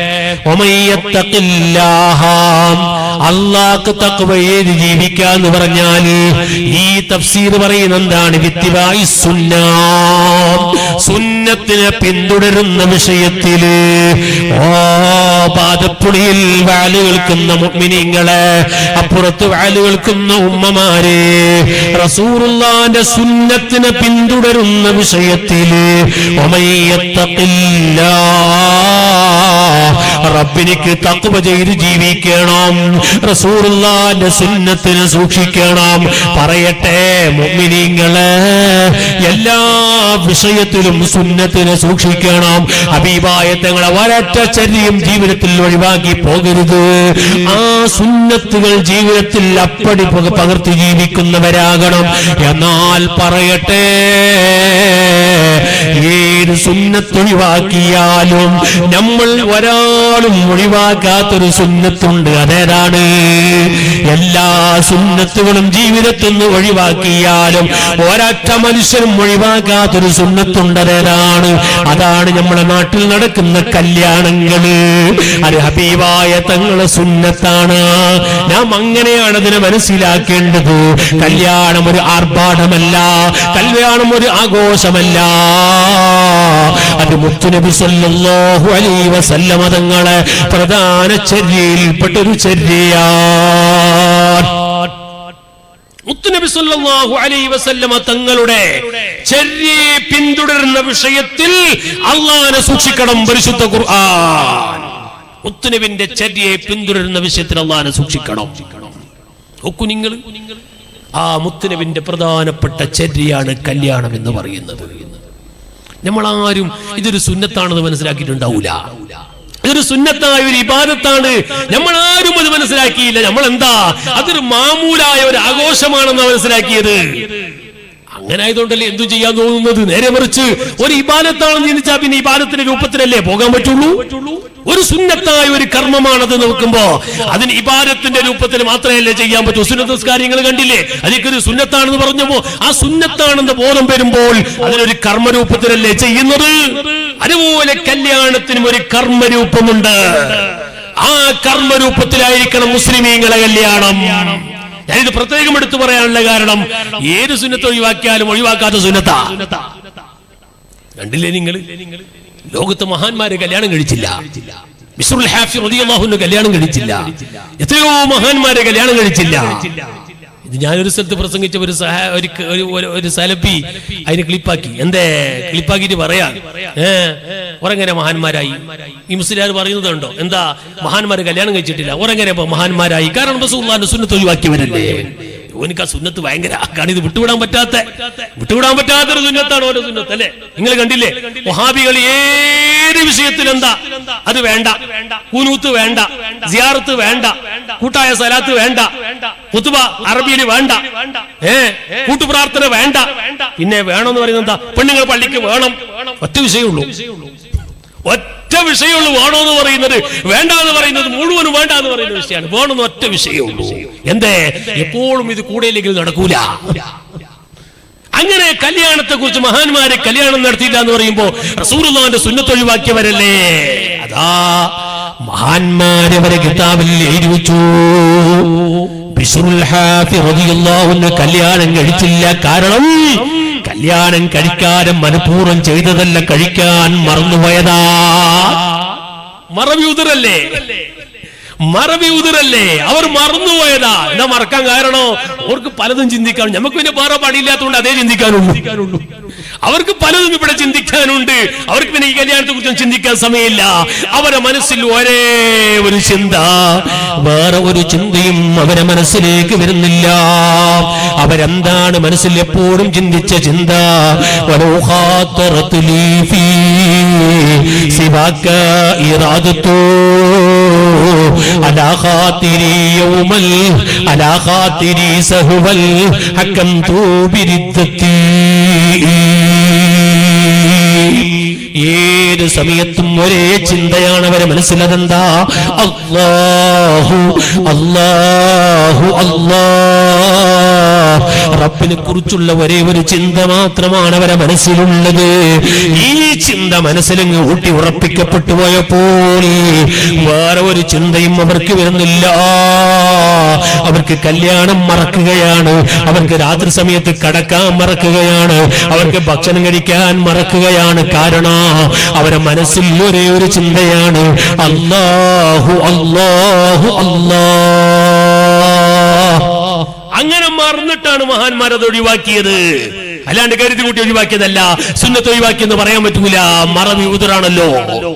അള്ളാഹ് തക്വ ഏത് ജീവിക്കാന്ന് പറഞ്ഞാൽ ഈ തഫ്സീർ പറയുന്ന എന്താണ് വിത്തിവായി സുന്ന സുന്നത്തിനെ പിന്തുടരുന്ന വിഷയത്തില് ഓ പാദപ്പുളിയിൽ വാല് കേൾക്കുന്ന മുഅ്മിനീങ്ങളെ അപ്പുറത്ത് വാല് കേൾക്കുന്ന ഉമ്മമാരെ റസൂറുള്ളാന്റെ സുന്നത്തിനെ പിന്തുടരുന്ന വിഷയത്തില് ഒമയ്യത്തക്കില്ല റബ്ബിനിക്ക് തക്കുവ ചെയ്ത് ജീവിക്കണം റസൂറുള്ളാന്റെ സുന്നത്തിനെ സൂക്ഷിക്കണം പറയട്ടെ മുഅ്മിനീങ്ങളെ എല്ലാ വിഷയത്തിലും സുന്നത്തിനെ സൂക്ഷിക്കണം അഭിപായത്തങ്ങളെ ഒരൊറ്റ ചര്യം ജീവിതത്തിൽ ഒഴിവാക്കി പോകരുത് ആ സുന്നത്തുകൾ ജീവിതത്തിൽ അപ്പടി പക- പകർത്തി ജീവിക്കുന്നവരാകണം എന്നാൽ പറയട്ടെ ഏത് സുന്നത്തൊഴിവാക്കിയാലും നമ്മൾ ഒരാളും ഒഴിവാക്കാത്തൊരു സുന്നത്തുണ്ട് അതേതാണ് എല്ലാ സുന്നത്തുകളും ജീവിതത്തിൽ നിന്ന് ഒഴിവാക്കിയാലും ഒരൊറ്റ മനുഷ്യനും ഒഴിവാക്കാത്തൊരു സുന്നത്തുണ്ട് അതേതാണ് അതാണ് നമ്മുടെ നാട്ടിൽ നടക്കുന്ന കല്യാണങ്ങള് അത് ഹബീബായ തങ്ങളെ സുന്നത്താണ് നാം അങ്ങനെയാണ് അതിനെ മനസ്സിലാക്കേണ്ടത് കല്യാണം ഒരു ആർഭാടമല്ല കല്യാണം ഒരു ആഘോഷമല്ല അത് മുത്തുനബി സല്ലല്ലാഹു അലൈഹി വസല്ലമ തങ്ങളെ പ്രധാന ചര്യയിൽപ്പെട്ടൊരു ചര്യയാണ് മുത്തുനബി സല്ലല്ലാഹു അലൈഹി വസല്ലമ തങ്ങളുടെ ചര്യയെ പിന്തുടരുന്ന വിഷയത്തിൽ അള്ളാഹിനെ സൂക്ഷിക്കണം പരിശുദ്ധ ഖുർആൻ മുത്തുനബിന്റെ ചര്യയെ പിന്തുടരുന്ന വിഷയത്തിൽ അള്ളാഹിനെ സൂക്ഷിക്കണം നോക്കൂ നിങ്ങൾ ആ മുത്തുനബിന്റെ പ്രധാനപ്പെട്ട ചര്യയാണ് കല്യാണം എന്ന് പറയുന്നത് നമ്മളാരും ഇതൊരു സുന്നത്താണെന്ന് മനസ്സിലാക്കിയിട്ടുണ്ടാവൂല ഇതൊരു സുന്നത്തായ ഒരു ഇബാദത്താണ് നമ്മൾ ആരും അത് മനസ്സിലാക്കിയില്ല നമ്മൾ എന്താ അതൊരു മാമൂലായ ഒരു ആഘോഷമാണെന്ന് മനസ്സിലാക്കിയത് അങ്ങനെ ആയതുകൊണ്ടല്ലേ എന്തു ചെയ്യാൻ തോന്നുന്നത് നേരെ മറിച്ച് ഒരു ഇബാദത്താണെന്ന് ചിന്തിച്ചാൽ പിന്നെ ഇബാദത്തിന്റെ രൂപത്തിലല്ലേ പോകാൻ പറ്റുള്ളൂ ഒരു സുന്നത്തായ ഒരു കർമ്മമാണത് നോക്കുമ്പോ അതിന് ഇബാദത്തിന്റെ രൂപത്തിൽ മാത്രമല്ലേ ചെയ്യാൻ പറ്റൂ സുന്നത്ത് കാര്യങ്ങൾ കണ്ടില്ലേ അതിക്കൊരു സുന്നത്താണെന്ന് പറഞ്ഞപ്പോ ആ സുന്നത്താണെന്ന് ബോധം വരുമ്പോൾ അതിനൊരു കർമ്മരൂപത്തിലല്ലേ ചെയ്യുന്നത് അതുപോലെ കല്യാണത്തിനും ഒരു കർമ്മരൂപമുണ്ട് ആ കർമ്മരൂപത്തിലായിരിക്കണം മുസ്ലിമീങ്ങളെ കല്യാണം ഞാനിത് പ്രത്യേകം എടുത്തു പറയാനുള്ള കാരണം ഏത് സുന്നത്ത് ഒഴിവാക്കിയാലും ഒഴിവാക്കാത്ത സുന്നത്താ കണ്ടില്ലേ നിങ്ങൾ ലോകത്ത് മഹാന്മാരെ കല്യാണം കഴിച്ചില്ല മിസ്റുൽ ഹാഫി റളിയല്ലാഹുവിന്റെ കല്യാണം കഴിച്ചില്ല എത്രയോ മഹാന്മാരെ കല്യാണം കഴിച്ചില്ല ഇത് ഞാനൊരു സ്ഥലത്ത് പ്രസംഗിച്ച ഒരു സഹ ഒരു ക- ഒരു- ഒരു- ഒരു സലപ്പി അതിന് ക്ലിപ്പാക്കി എന്തേ ക്ലിപ്പാക്കിയിട്ട് പറയാ ഏ ഒരെങ്ങനെ മഹാന്മാരായി ഈ മുസ്ലിം പറയുന്നതുണ്ടോ എന്താ മഹാന്മാര് കല്യാണം കഴിച്ചിട്ടില്ല ഒരെങ്ങനെ ഇപ്പൊ മഹാന്മാരായി കാരണം റസൂലുള്ളാഹിന്റെ സുന്നത്ത് ഒഴിവാക്കിയവരല്ലേ ഓനിക്ക് ആ സുന്നത്ത് ഭയങ്കര കാരണം ഇത് വിട്ടുവിടാൻ പറ്റാത്ത വിട്ടുവിടാൻ പറ്റാത്തൊരു സുന്നത്താണ് ഓരോ സുന്നത്ത് അല്ലേ നിങ്ങൾ കണ്ടില്ലേ വഹാബികൾ ഏത് വിഷയത്തിൽ എന്താ അത് വേണ്ട കൂനൂത്ത് വേണ്ട സിയാറത്ത് വേണ്ട കൂട്ടായ സലാത്ത് വേണ്ട കുത്തുബ അറബിയിൽ വേണ്ട ഏ കൂട്ടുപ്രാർത്ഥന വേണ്ട പിന്നെ വേണമെന്ന് പറയുന്നത് എന്താ പെണ്ണുങ്ങൾ പള്ളിക്ക് വേണം ഒറ്റ വിഷയമുള്ളൂ ഒറ്റ വിഷയമുള്ളൂ വേണമെന്ന് പറയുന്നത് വേണ്ട എന്ന് പറയുന്നത് മുഴുവനും വേണ്ട എന്ന് പറയുന്ന വിഷയമാണ് വേണമെന്ന് ഒറ്റ വിഷയമുള്ളൂ എന്തേ എപ്പോഴും ഇത് കൂടെയില്ലെങ്കിൽ നടക്കൂല അങ്ങനെ കല്യാണത്തെ കുറിച്ച് മഹാന്മാരെ കല്യാണം നടത്തിയില്ല എന്ന് പറയുമ്പോ റസൂറുള്ളാന്റെ സുന്നത്തൊഴിവാക്കിയവരല്ലേ അതാ മഹാന്മാരെ വരെ കിതാബിൽ എഴുതി വെച്ചു ബിശ്റുൽ ഹാഫി റളിയല്ലാഹു അൻഹു കല്യാണം കഴിച്ചില്ല കാരണം കല്യാണം കഴിക്കാനും മനഃപൂർവ്വം ചെയ്തതല്ല കഴിക്കാൻ മറന്നുപോയതാ മറവി ഉതിരല്ലേ മറവി ഉതിരല്ലേ അവർ മറന്നുപോയതാ എന്താ മറക്കാൻ കാരണോ അവർക്ക് പലതും ചിന്തിക്കാനും നമുക്ക് പിന്നെ വേറെ പണിയില്ലാത്തതുകൊണ്ട് അതേ ചിന്തിക്കാനുള്ളൂ അവർക്ക് പലതും ഇവിടെ ചിന്തിക്കാനുണ്ട് അവർക്ക് പിന്നെ ഈ കല്യാണത്തെ കുറിച്ച് ചിന്തിക്കാൻ സമയമില്ല അവരെ മനസ്സിൽ ഒരേ ഒരു ചിന്ത വേറെ ഒരു ചിന്തയും അവരെ മനസ്സിലേക്ക് വരുന്നില്ല അവരെന്താണ് മനസ്സിൽ എപ്പോഴും ചിന്തിച്ച ചിന്ത വലോ ഖാത്തറത്ത് ലീ ഫീ സിവാക ഇറാദത്തോ അലാ ഖാതിരി യൗമൽ അലാ ഖാതിരി സഹുവൽ ഹക്കം തൂബിരിദ്ദത്തി ഏത് സമയത്തും ഒരേ ചിന്തയാണ് അവരെ മനസ്സിലതെന്താ അല്ലാഹു അല്ലാഹു അല്ലാ റബ്ബിനെ കുറിച്ചുള്ള ഒരേ ഒരു ചിന്ത മാത്രമാണ് അവരെ മനസ്സിലുള്ളത് ഈ ചിന്ത മനസ്സിലങ്ങ് ഊട്ടി ഉറപ്പിക്കപ്പെട്ടു പോയപ്പോൾ വേറെ ഒരു ചിന്തയും അവർക്ക് വരുന്നില്ല അവർക്ക് കല്യാണം മറക്കുകയാണ് അവർക്ക് രാത്രി സമയത്ത് കടക്കാൻ മറക്കുകയാണ് അവർക്ക് ഭക്ഷണം കഴിക്കാൻ മറക്കുകയാണ് കാരണം അവരെ മനസ്സിൽ ഒരേ ഒരു ചിന്തയാണ് അല്ലാഹു അല്ലാഹു അല്ലാ അങ്ങനെ മറന്നിട്ടാണ് മഹാന്മാർ അത് ഒഴിവാക്കിയത് അല്ലാണ്ട് കരുതി കൂട്ടി ഒഴിവാക്കിയതല്ല സുന്നത്ത് ഒഴിവാക്കിയെന്ന് പറയാൻ പറ്റൂല മറവി ഉതിറാണല്ലോ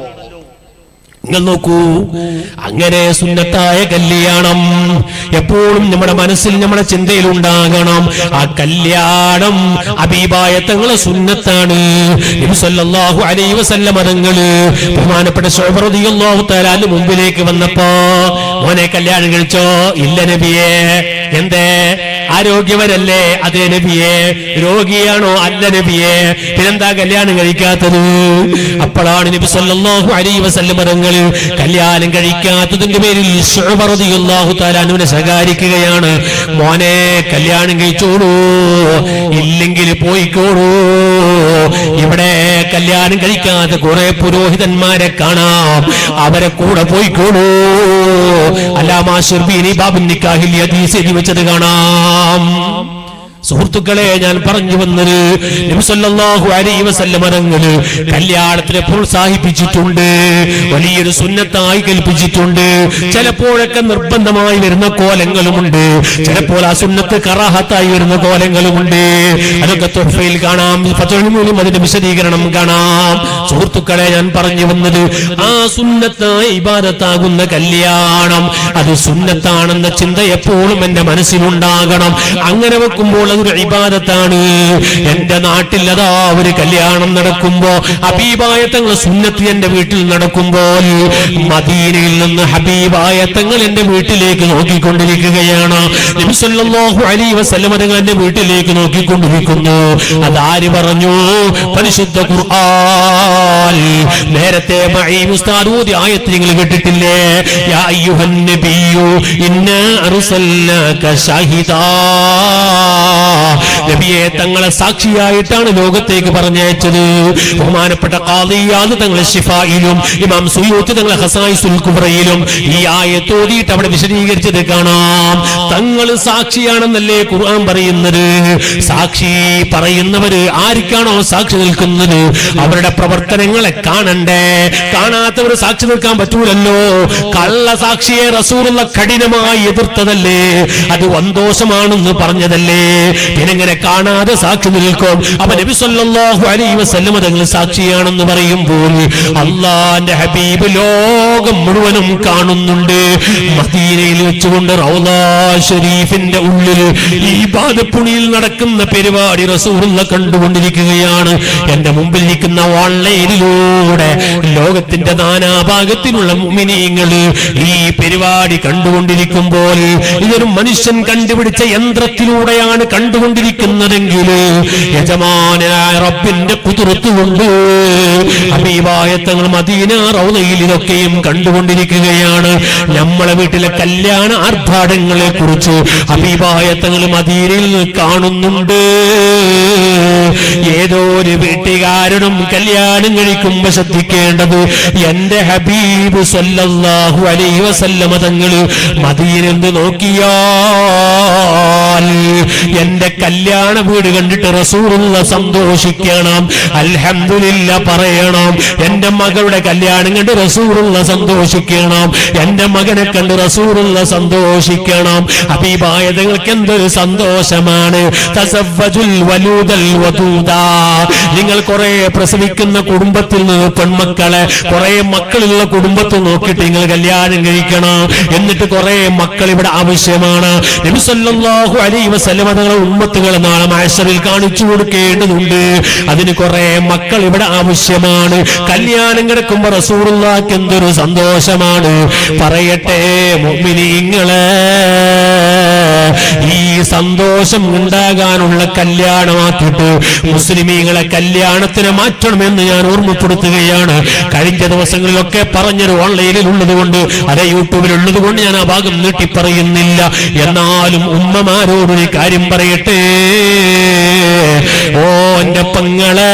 നിങ്ങൾ നോക്കൂ അങ്ങനെ സുന്നത്തായ കല്യാണം എപ്പോഴും നമ്മുടെ മനസ്സിൽ നമ്മുടെ ചിന്തയിൽ ഉണ്ടാകണം ആ കല്യാണം അബീബായത്തങ്ങളെ സുന്നത്താണ് നബി സല്ലല്ലാഹു അലൈഹി വസല്ലം മതങ്ങള് ബഹുമാനപ്പെട്ട ശോഭറതിയല്ലാഹു തലാന്റെ മുമ്പിലേക്ക് വന്നപ്പോ മോനെ കല്യാണം കഴിച്ചോ ഇല്ല നബിയെ എന്തേ ആരോഗ്യവരല്ലേ അതേ നബിയെ രോഗിയാണോ അല്ല നബിയെ പിന്നെന്താ കല്യാണം കഴിക്കാത്തത് അപ്പോഴാണ് നബി സല്ലല്ലാഹു അലൈഹി വസല്ലം മതങ്ങൾ കല്യാണം കഴിക്കാത്തതിന്റെ പേരിൽ ശുഅബ റളിയല്ലാഹു തആല അനുവിനെ ശകാരിക്കുകയാണ് മോനെ കല്യാണം കഴിച്ചോളൂ ഇല്ലെങ്കിൽ പോയിക്കോളൂ ഇവിടെ കല്യാണം കഴിക്കാത്ത കുറെ പുരോഹിതന്മാരെ കാണാം അവരെ കൂടെ പോയിക്കോളൂ അല്ലാമാ ഷിർബീനി ബാബുൻ നിക്കാഹിൽ ഈ ഹദീസ് എഴുതി വെച്ചത് കാണാം സുഹൃത്തുക്കളെ ഞാൻ പറഞ്ഞു വന്നത് നബിസല്ലാഹു അലൈഹി വസല്ലമ തങ്ങള് കല്യാണത്തിനെ പ്രോത്സാഹിപ്പിച്ചിട്ടുണ്ട് വലിയൊരു സുന്നത്തായി കൽപ്പിച്ചിട്ടുണ്ട് ചിലപ്പോഴൊക്കെ നിർബന്ധമായി വരുന്ന കോലങ്ങളുമുണ്ട് ചിലപ്പോൾ ആ സുന്നത്ത് കറാഹത്തായി വരുന്ന കോലങ്ങളുമുണ്ട് അതൊക്കെ തൊഫയിൽ കാണാം പത്തൊഴിമൂലും അതിന്റെ വിശദീകരണം കാണാം സുഹൃത്തുക്കളെ ഞാൻ പറഞ്ഞു വന്നത് ആ സുന്നത്തായ ഇബാദത്താകുന്ന കല്യാണം അത് സുന്നത്താണെന്ന ചിന്ത എപ്പോഴും എന്റെ മനസ്സിലുണ്ടാകണം അങ്ങനെ വെക്കുമ്പോൾ അതൊരു ഇബാദത്താണ് എന്റെ നാട്ടിൽ അതാ ഒരു കല്യാണം നടക്കുമ്പോ ഹബീബായ തങ്ങൾ സുന്നത്ത് എന്റെ വീട്ടിൽ നടക്കുമ്പോൾ മദീനയിൽ നിന്ന് ഹബീബായ തങ്ങൾ എന്റെ വീട്ടിലേക്ക് നോക്കിക്കൊണ്ടിരിക്കുകയാണ് നബി സല്ലല്ലാഹു അലൈഹി വസല്ലം തങ്ങൾ എന്റെ വീട്ടിലേക്ക് നോക്കിക്കൊണ്ടിരിക്കുന്നു അതാര് പറഞ്ഞു പരിശുദ്ധ ഖുർആൻ നേരത്തെ മഈം ഉസ്താദ് ഓതി ആയത്ത് നിങ്ങൾ കേട്ടിട്ടില്ലേ യാ അയ്യുഹൻ നബിയു ഇന്നാ അർസൽനാക ഷാഹിദാ നബിയെ തങ്ങളെ സാക്ഷിയായിട്ടാണ് ലോകത്തേക്ക് പറഞ്ഞയച്ചത് ബഹുമാനപ്പെട്ട ഖാദിയാദ് തങ്ങളെ ഷിഫായിലും ഇമാം സുയൂത്ത് തങ്ങളെ ഹസായിസുൽ കുബ്രയിലും ഈ ആയത്ത് ഓതിയിട്ട് അവിടെ വിശദീകരിച്ചത് കാണാം തങ്ങൾ സാക്ഷിയാണെന്നല്ലേ ഖുർആൻ പറയുന്നത് സാക്ഷി പറയുന്നവര് ആർക്കാണോ സാക്ഷി നിൽക്കുന്നത് അവരുടെ പ്രവർത്തനങ്ങളെ കാണണ്ടേ കാണാത്തവർ സാക്ഷി നിൽക്കാൻ പറ്റൂലല്ലോ കള്ള സാക്ഷിയെ റസൂറുള്ള കഠിനമായി എതിർത്തതല്ലേ അത് വന്തോഷമാണെന്ന് പറഞ്ഞതല്ലേ പിന്നെങ്ങനെ കാണാതെ സാക്ഷി നിൽക്കും അപ്പൊ നബി സല്ലല്ലാഹു അലൈഹി വസല്ലം തങ്ങൾ സാക്ഷിയാണെന്ന് പറയുമ്പോൾ അള്ളാന്റെ ഹബീബ് ലോകം മുഴുവനും കാണുന്നുണ്ട് മദീനയിൽ വെച്ചുകൊണ്ട് റൗദാ ഷരീഫിന്റെ ഉള്ളിൽ ഈ ബാധപ്പുണിയിൽ നടക്കുന്ന പരിപാടി റസൂറുള്ള കണ്ടുകൊണ്ടിരിക്കുകയാണ് എന്റെ മുമ്പിൽ നിൽക്കുന്ന ഓൺലൈനിലൂടെ ലോകത്തിന്റെ നാനാഭാഗത്തിലുള്ള മുമിനീങ്ങള് ഈ പരിപാടി കണ്ടുകൊണ്ടിരിക്കുമ്പോൾ ഇതൊരു മനുഷ്യൻ കണ്ടുപിടിച്ച യന്ത്രത്തിലൂടെയാണ് കണ്ടുകൊണ്ടിരിക്കുന്നതെങ്കിൽ യജമാനായ റബ്ബിന്റെ കുതിർത്ത് കൊണ്ട് അമീവായത്തങ്ങൾ മദീന റൗലയിൽ ഇതൊക്കെയും കണ്ടുകൊണ്ടിരിക്കുകയാണ് നമ്മളെ വീട്ടിലെ കല്യാണ ആർഭാടങ്ങളെ കുറിച്ച് അമീവായത്തങ്ങൾ മദീനയിൽ കാണുന്നുണ്ട് ഏതോ ഒരു വീട്ടുകാരനും കല്യാണം കഴിക്കുമ്പോ ശ്രദ്ധിക്കേണ്ടത് എന്റെ ഹബീബ് സല്ലല്ലാഹു അലൈഹി വസല്ലമ തങ്ങള് മദീനെന്ന് നോക്കിയാൽ എന്റെ കല്യാണ വീട് കണ്ടിട്ട് റസൂറുള്ള സന്തോഷിക്കണം അൽഹംദുലില്ല പറയണം എന്റെ മകളുടെ കല്യാണം കണ്ട് റസൂറുള്ള സന്തോഷിക്കണം എന്റെ മകനെ കണ്ട് റസൂറുള്ള സന്തോഷിക്കണം അഭിപായതങ്ങൾക്ക് എന്തൊരു സന്തോഷമാണ് തസവ്വജുൽ വലൂദൽ വദൂദാ നിങ്ങൾ കുറെ പ്രസവിക്കുന്ന കുടുംബത്തിൽ നിന്ന് പെൺമക്കളെ കുറെ മക്കളുള്ള കുടുംബത്തിൽ നോക്കിയിട്ട് നിങ്ങൾ കല്യാണം കഴിക്കണം എന്നിട്ട് കുറെ മക്കൾ ഇവിടെ ആവശ്യമാണ് നബി സല്ലല്ലാഹു അലൈഹി വസല്ലമ തങ്ങളെ ഉമ്മത്തുകൾ നാളെ മഹശറിൽ കാണിച്ചു കൊടുക്കേണ്ടതുണ്ട് അതിന് കുറെ മക്കൾ ഇവിടെ ആവശ്യമാണ് കല്യാണം കിടക്കുമ്പോ റസൂറുള്ളാക്ക് എന്തൊരു സന്തോഷമാണ് പറയട്ടെ മുഅ്മിനീങ്ങളെ ഈ സന്തോഷം ഉണ്ടാകാനുള്ള കല്യാണമാക്കിയിട്ട് മുസ്ലിമീങ്ങളെ കല്യാണത്തിന് മാറ്റണമെന്ന് ഞാൻ ഓർമ്മപ്പെടുത്തുകയാണ് കഴിഞ്ഞ ദിവസങ്ങളിലൊക്കെ പറഞ്ഞത് ഓൺലൈനിൽ ഉള്ളത് കൊണ്ട് അതെ യൂട്യൂബിൽ ഉള്ളത് കൊണ്ട് ഞാൻ ആ ഭാഗം നീട്ടി പറയുന്നില്ല എന്നാലും ഉമ്മമാരോടൊരു കാര്യം പറയട്ടെ ഓ എന്റെ പെങ്ങളെ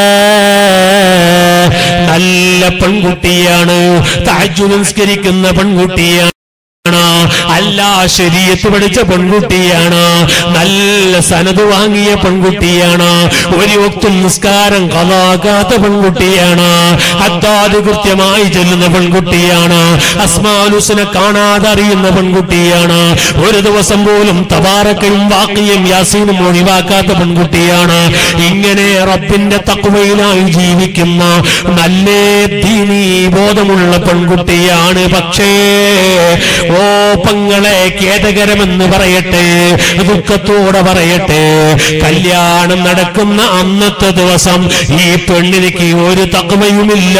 നല്ല പെൺകുട്ടിയാണ് താജു നിസ്കരിക്കുന്ന പെൺകുട്ടിയാണ് അല്ല ശരീരത്ത് പഠിച്ച പെൺകുട്ടിയാണ് നല്ല സനത് വാങ്ങിയ പെൺകുട്ടിയാണ് ഒരു ഒത്തും നിസ്കാരം കലാകാത്ത പെൺകുട്ടിയാണ് അത്താത് കൃത്യമായി ചെല്ലുന്ന പെൺകുട്ടിയാണ് അസ്മാലുസിനെ കാണാതെ അറിയുന്ന പെൺകുട്ടിയാണ് ഒരു ദിവസം പോലും തബാറക്കയും വാക്കിയും യാസീനും ഒഴിവാക്കാത്ത പെൺകുട്ടിയാണ് ഇങ്ങനെ റബ്ബിന്റെ തക്കുവയിലായി ജീവിക്കുന്ന നല്ല ദീനീ ബോധമുള്ള പെൺകുട്ടിയാണ് പക്ഷേ ഓ പങ്ങളെ ഖേദകരമെന്ന് പറയട്ടെ ദുഃഖത്തോടെ പറയട്ടെ കല്യാണം നടക്കുന്ന അന്നത്തെ ദിവസം ഈ പെണ്ണിനിക്ക് ഒരു തക്കമയുമില്ല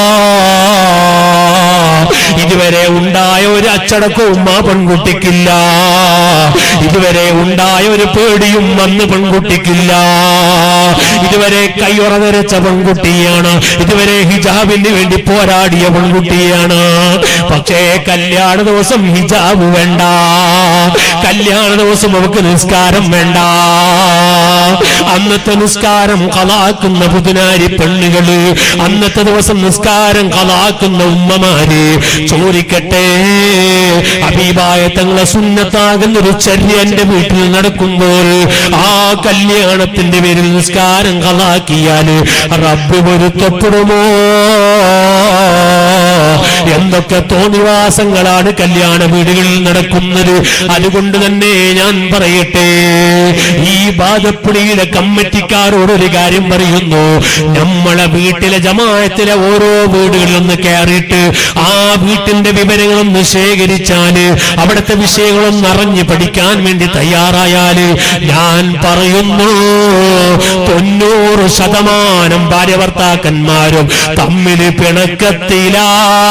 ഇതുവരെ ഉണ്ടായ ഒരു അച്ചടക്കവും ആ പെൺകുട്ടിക്കില്ല ഇതുവരെ ഉണ്ടായ ഒരു പേടിയും അന്ന് പെൺകുട്ടിക്കില്ല ഇതുവരെ കയ്യുറ നിരച്ച പെൺകുട്ടിയാണ് ഇതുവരെ ഹിജാബിന് വേണ്ടി പോരാടിയ പെൺകുട്ടിയാണ് പക്ഷേ കല്യാണ ദിവസം ഹിജാബ് വേണ്ട കല്യാണ ദിവസം അവക്ക് നിസ്കാരം വേണ്ട അന്നത്തെ നിസ്കാരം കളാക്കുന്ന പുതുനാരി പെണ്ണുകള് അന്നത്തെ ദിവസം നിസ്കാരം കളാക്കുന്ന ഉമ്മമാര് ചോദിക്കട്ടെ അബീബായ തങ്ങളെ സുന്നത്താകുന്ന ഒരു ചര്യ എന്റെ വീട്ടിൽ നടക്കുമ്പോൾ ആ കല്യാണത്തിന്റെ പേരിൽ നിസ്കാരം കളാക്കിയാല് റബ്ബ് പൊരുത്തപ്പെടുമോ എന്തൊക്കെ തോന്നിവാസങ്ങളാണ് കല്യാണ വീടുകളിൽ നടക്കുന്നത് അതുകൊണ്ട് തന്നെ ഞാൻ പറയട്ടെ ഈ ബാധപ്പുളിയിലെ കമ്മിറ്റിക്കാരോട് ഒരു കാര്യം പറയുന്നു നമ്മളെ വീട്ടിലെ ജമായത്തിലെ ഓരോ വീടുകളിലൊന്ന് കയറിയിട്ട് ആ വീട്ടിന്റെ വിവരങ്ങളൊന്ന് ശേഖരിച്ചാല് അവിടുത്തെ വിഷയങ്ങളൊന്ന് അറിഞ്ഞ് പഠിക്കാൻ വേണ്ടി തയ്യാറായാല് ഞാൻ പറയുന്നു തൊണ്ണൂറ് ശതമാനം ഭാര്യ ഭർത്താക്കന്മാരും തമ്മിൽ പിണക്കത്തിലാ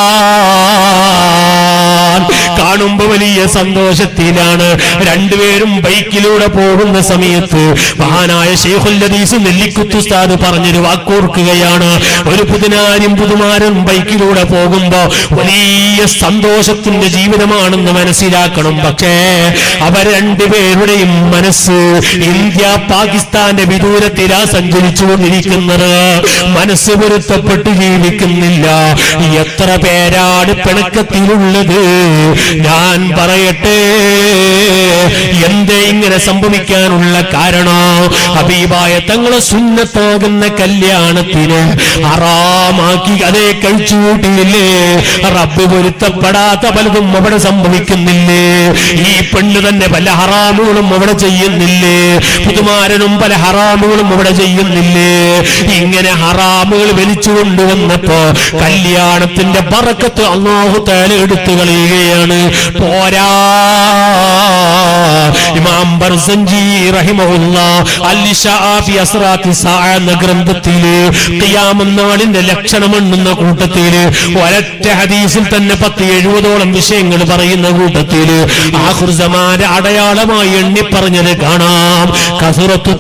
കാണുമ്പോ വലിയ സന്തോഷത്തിലാണ് രണ്ടുപേരും ബൈക്കിലൂടെ പോകുന്ന സമയത്ത് മഹാനായ ഷെയ്ഖുല്ലദീസ് നെല്ലിക്കുത്തുസ്താദ് പറഞ്ഞൊരു വാക്കോർക്കുകയാണ് ഒരു പുതുനാരും പുതുമാരും ബൈക്കിലൂടെ പോകുമ്പോ വലിയ സന്തോഷത്തിന്റെ ജീവിതമാണെന്ന് മനസ്സിലാക്കണം പക്ഷേ അവർ രണ്ടുപേരുടെയും മനസ്സ് ഇന്ത്യ പാകിസ്ഥാന്റെ വിദൂരത്തിലാ സഞ്ചരിച്ചുകൊണ്ടിരിക്കുന്നത് മനസ്സ് പൊരുത്തപ്പെട്ട് ജീവിക്കുന്നില്ല എത്ര പേരാണ് പിണക്കത്തിലുള്ളത് ഞാൻ പറയട്ടെ എന്തേ ഇങ്ങനെ സംഭവിക്കാനുള്ള കാരണോ ഹബീബായ തങ്ങളെ സുന്നത്താകുന്ന കല്യാണത്തിന് ഹറാമാക്കി അതേ കഴിച്ചു കൂട്ടിയില്ലേ റബ്ബ് പൊരുത്തപ്പെടാത്ത പലതും അവിടെ സംഭവിക്കുന്നില്ലേ ഈ പെണ്ണ് തന്നെ പല ഹറാമുകളും അവിടെ ചെയ്യുന്നില്ലേ പുതുമാരനും പല ഹറാമുകളും അവിടെ ചെയ്യുന്നില്ലേ ഇങ്ങനെ ഹറാമുകൾ വലിച്ചു കൊണ്ടുവന്നപ്പോ കല്യാണത്തിന്റെ പറക്കത്ത് അള്ളാഹു തേല എടുത്തു കളയുകയാണ് പോരാ ഇമാം ബർസഞ്ചി റഹിമഹുല്ല അല്ലിഷാഫി അസ്റാത്തി സാ എന്ന ഗ്രന്ഥത്തില് ഖിയാമത്ത് നാളിന്റെ ലക്ഷണം എണ്ണുന്ന കൂട്ടത്തില് ഒരൊറ്റ ഹദീസിൽ തന്നെ പത്ത് എഴുപതോളം വിഷയങ്ങൾ പറയുന്ന കൂട്ടത്തില് ആഹുർസമാന്റെ അടയാളമായി എണ്ണി പറഞ്ഞത് കാണാം കസുറത്തു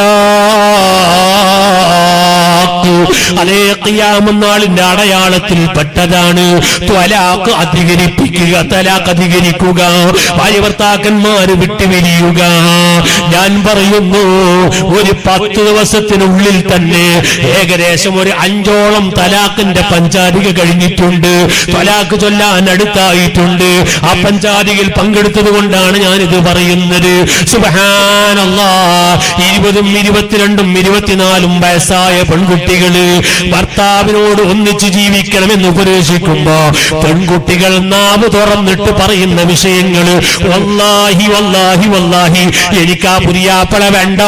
അതേ ഖിയാമനാളിന്റെ അടയാളത്തിൽ പെട്ടതാണ് ത്വലാഖ് അധികരിപ്പിക്കുക തലാഖ് അധികരിക്കുക ഭാര്യ ഭർത്താക്കന്മാര് വിട്ടുപിരിയുക ഞാൻ പറയുന്നു ഒരു പത്ത് ദിവസത്തിനുള്ളിൽ തന്നെ ഏകദേശം ഒരു അഞ്ചോളം തലാഖിന്റെ പഞ്ചാരിക കഴിഞ്ഞിട്ടുണ്ട് തലാഖ് ചൊല്ലാൻ അടുത്തായിട്ടുണ്ട് ആ പഞ്ചാരികയിൽ പങ്കെടുത്തത് കൊണ്ടാണ് ഞാനിത് പറയുന്നത് സുബഹാനല്ലാ ഇരുപതും ഇരുപത്തിരണ്ടും ഇരുപത്തിനാലും വയസ്സായ പെൺകുട്ടികള് ഭർത്താവിനോട് ഒന്നിച്ച് ജീവിക്കണമെന്ന് ഉപദേശിക്കുമ്പോ പെൺകുട്ടികൾ നാവ് തുറന്നിട്ട് പറയുന്ന വിഷയങ്ങള് വല്ലാഹി വല്ലാഹി വല്ലാഹി വല്ലാഹി എനിക്ക് ആ പുരിയാപ്പള വേണ്ട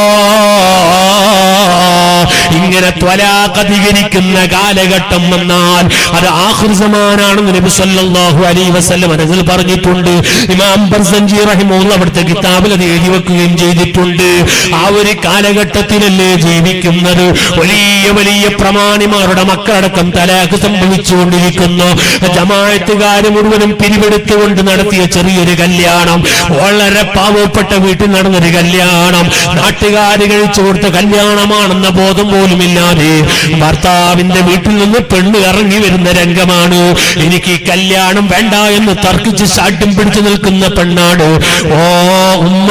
ഇങ്ങനെ ത്വലാഖ് അധികരിക്കുന്ന കാലഘട്ടം വന്നാൽ അത് ആഹൃസമാനാണെന്ന് നബി സല്ലല്ലാഹു അലൈഹി വസല്ലം മനസ്സിൽ പറഞ്ഞിട്ടുണ്ട് ഇമാം ബർസഞ്ചി റഹിമുള്ള അവിടുത്തെ കിതാബിൽ അത് എഴുതി വെക്കുകയും ചെയ്തിട്ടുണ്ട് ആ ഒരു കാലഘട്ടത്തിലല്ലേ ജീവിക്കുന്നത് വലിയ വലിയ പ്രമാണിമാരുടെ മക്കളടക്കം തലാഖ് സംഭവിച്ചുകൊണ്ടിരിക്കുന്നു ജമാഅത്തുകാര് മുഴുവനും പിരിവെടുത്തുകൊണ്ട് നടത്തിയ ചെറിയൊരു കല്യാണം വളരെ പാവപ്പെട്ട വീട്ടിൽ നടന്നൊരു കല്യാണം നാട്ടുകാര് കഴിച്ചു കൊടുത്ത കല്യാണമാണെന്ന ബോധം പോലുമില്ലാതെ ഭർത്താവിന്റെ വീട്ടിൽ നിന്ന് പെണ്ണ് ഇറങ്ങി വരുന്ന രംഗമാണ് എനിക്ക് ഈ കല്യാണം വേണ്ട എന്ന് തർക്കിച്ച് ശാഠ്യം പിടിച്ചു നിൽക്കുന്ന പെണ്ണാണ് ഓ ഉമ്മ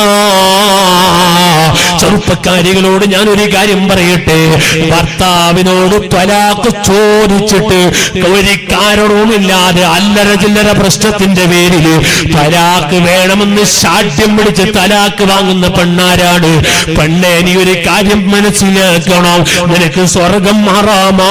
ചെറുപ്പക്കാരികളോട് ഞാൻ ഒരു കാര്യം പറയട്ടെ ഭർത്താവിനോട് ത്വലാക്ക് ചോദിച്ചിട്ട് ഒരു കാരണവുമില്ലാതെ അല്ലറ ചില്ലറ പ്രശ്നത്തിന്റെ പേരിൽ തലാക്ക് വേണമെന്ന് ശാഠ്യം പിടിച്ച് തലാക്ക് വാങ്ങുന്ന പെണ്ണാരാണ് പെണ്ണെ നീ ഒരു കാര്യം മനസ്സിലാക്കണം നിനക്ക് സ്വർഗം മാറാമാ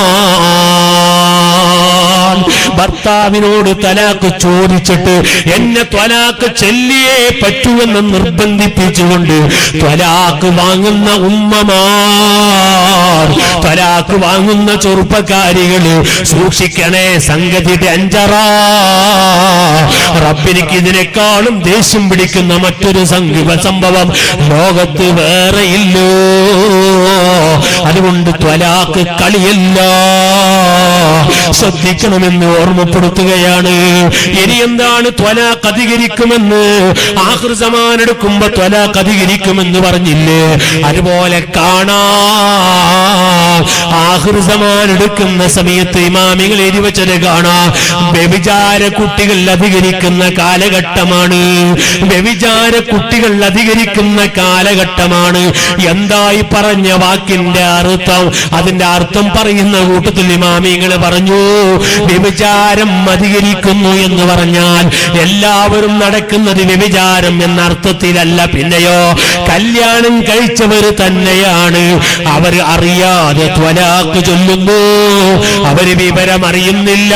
ഭർത്താവിനോട് തലാക്ക് ചോദിച്ചിട്ട് എന്നെ ത്വലാക്ക് ചെല്ലിയേ പറ്റൂവെന്ന് നിർബന്ധിപ്പിച്ചുകൊണ്ട് ത്വലാക്ക് വാങ്ങുന്ന ഉമ്മമാർ ത്വലാക്ക് വാങ്ങുന്ന ചെറുപ്പക്കാരികള് സൂക്ഷിക്കണേ സംഗതി അഞ്ചറാ റബ്ബിനിക്ക് ഇതിനേക്കാളും ദേഷ്യം പിടിക്കുന്ന മറ്റൊരു സംഗീത സംഭവം ലോകത്ത് വേറെയില്ലോ അതുകൊണ്ട് ത്വലാക്ക് കളിയല്ല ശ്രദ്ധിക്കണമെന്ന് ഓർമ്മപ്പെടുത്തുകയാണ് ഇനി എന്താണ് ത്വലാക്ക് അധികരിക്കുമെന്ന് ആഹൃസമാൻ എടുക്കുമ്പോ ത്വലാക്ക് അധികരിക്കുമെന്ന് പറഞ്ഞില്ലേ അതുപോലെ കാണാ ആഹൃസമാൻ എടുക്കുന്ന സമയത്ത് ഇമാമികൾ എരിവച്ചത് കാണാം വ്യഭിചാര കുട്ടികൾ അധികരിക്കുന്ന കാലഘട്ടമാണ് വ്യഭിചാര കുട്ടികൾ അധികരിക്കുന്ന കാലഘട്ടമാണ് എന്തായി പറഞ്ഞ വാക്കിന്റെ അർത്ഥം അതിന്റെ അർത്ഥം പറയുന്ന കൂട്ടത്തിൽ ഇമാമിങ്ങൾ പറഞ്ഞു വ്യഭിചാരം അധികരിക്കുന്നു എന്ന് പറഞ്ഞാൽ എല്ലാവരും നടക്കുന്നത് വ്യഭിചാരം എന്ന അർത്ഥത്തിലല്ല പിന്നെയോ കല്യാണം കഴിച്ചവർ തന്നെയാണ് അവർ അറിയാതെ ത്വലാക്ക് ചൊല്ലുന്നു അവര് വിവരം അറിയുന്നില്ല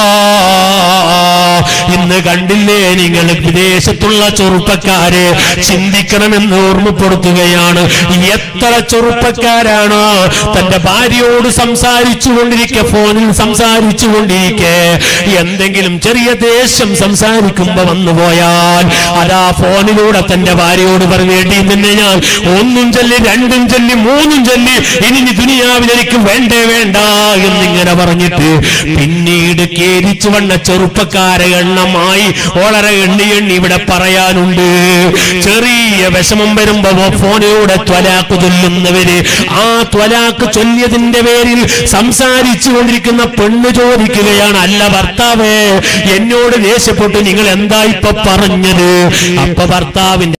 ഇന്ന് കണ്ടില്ലേ നിങ്ങൾ വിദേശത്തുള്ള ചെറുപ്പക്കാരെ ചിന്തിക്കണമെന്ന് ഓർമ്മപ്പെടുത്തുകയാണ് എത്ര ചെറുപ്പക്കാരാണ് തന്റെ ഭാര്യയോട് സംസാരിച്ചു കൊണ്ടിരിക്കെ ഫോണിൽ സംസാരിച്ചു കൊണ്ടിരിക്കെ എന്തെങ്കിലും ചെറിയ ദേഷ്യം സംസാരിക്കുമ്പോ വന്നുപോയാൽ അതാ ഫോണിലൂടെ തന്റെ ഭാര്യയോട് പറയേണ്ടി നിന്നെ ഞാൻ ഒന്നും ചൊല്ലി രണ്ടും ചൊല്ലി മൂന്നും ചൊല്ലി ഇനി ഈ ദുനിയാവിൽ എനിക്ക് വേണ്ടേ വേണ്ട എന്നിങ്ങനെ പറഞ്ഞിട്ട് പിന്നീട് കേരിച്ചു വന്ന ചെറുപ്പക്കാരെ എണ്ണമായി വളരെ എണ്ണി എണ്ണി ഇവിടെ പറയാനുണ്ട് ചെറിയ വിഷമം വരുമ്പോ ഫോണിലൂടെ ത്വലാക്ക് ചൊല്ലുന്നവര് ആ ത്വലാക്ക് ചൊല്ലിയതിന്റെ പേരിൽ സംസാരിച്ചു കൊണ്ടിരിക്കുന്ന പെണ്ണ് ചോദിക്കുകയാണ് അല്ല ഭർത്താവേ എന്നോട് ദേഷ്യപ്പെട്ട് നിങ്ങൾ എന്താ ഇപ്പൊ പറഞ്ഞത് അപ്പൊ ഭർത്താവിന്റെ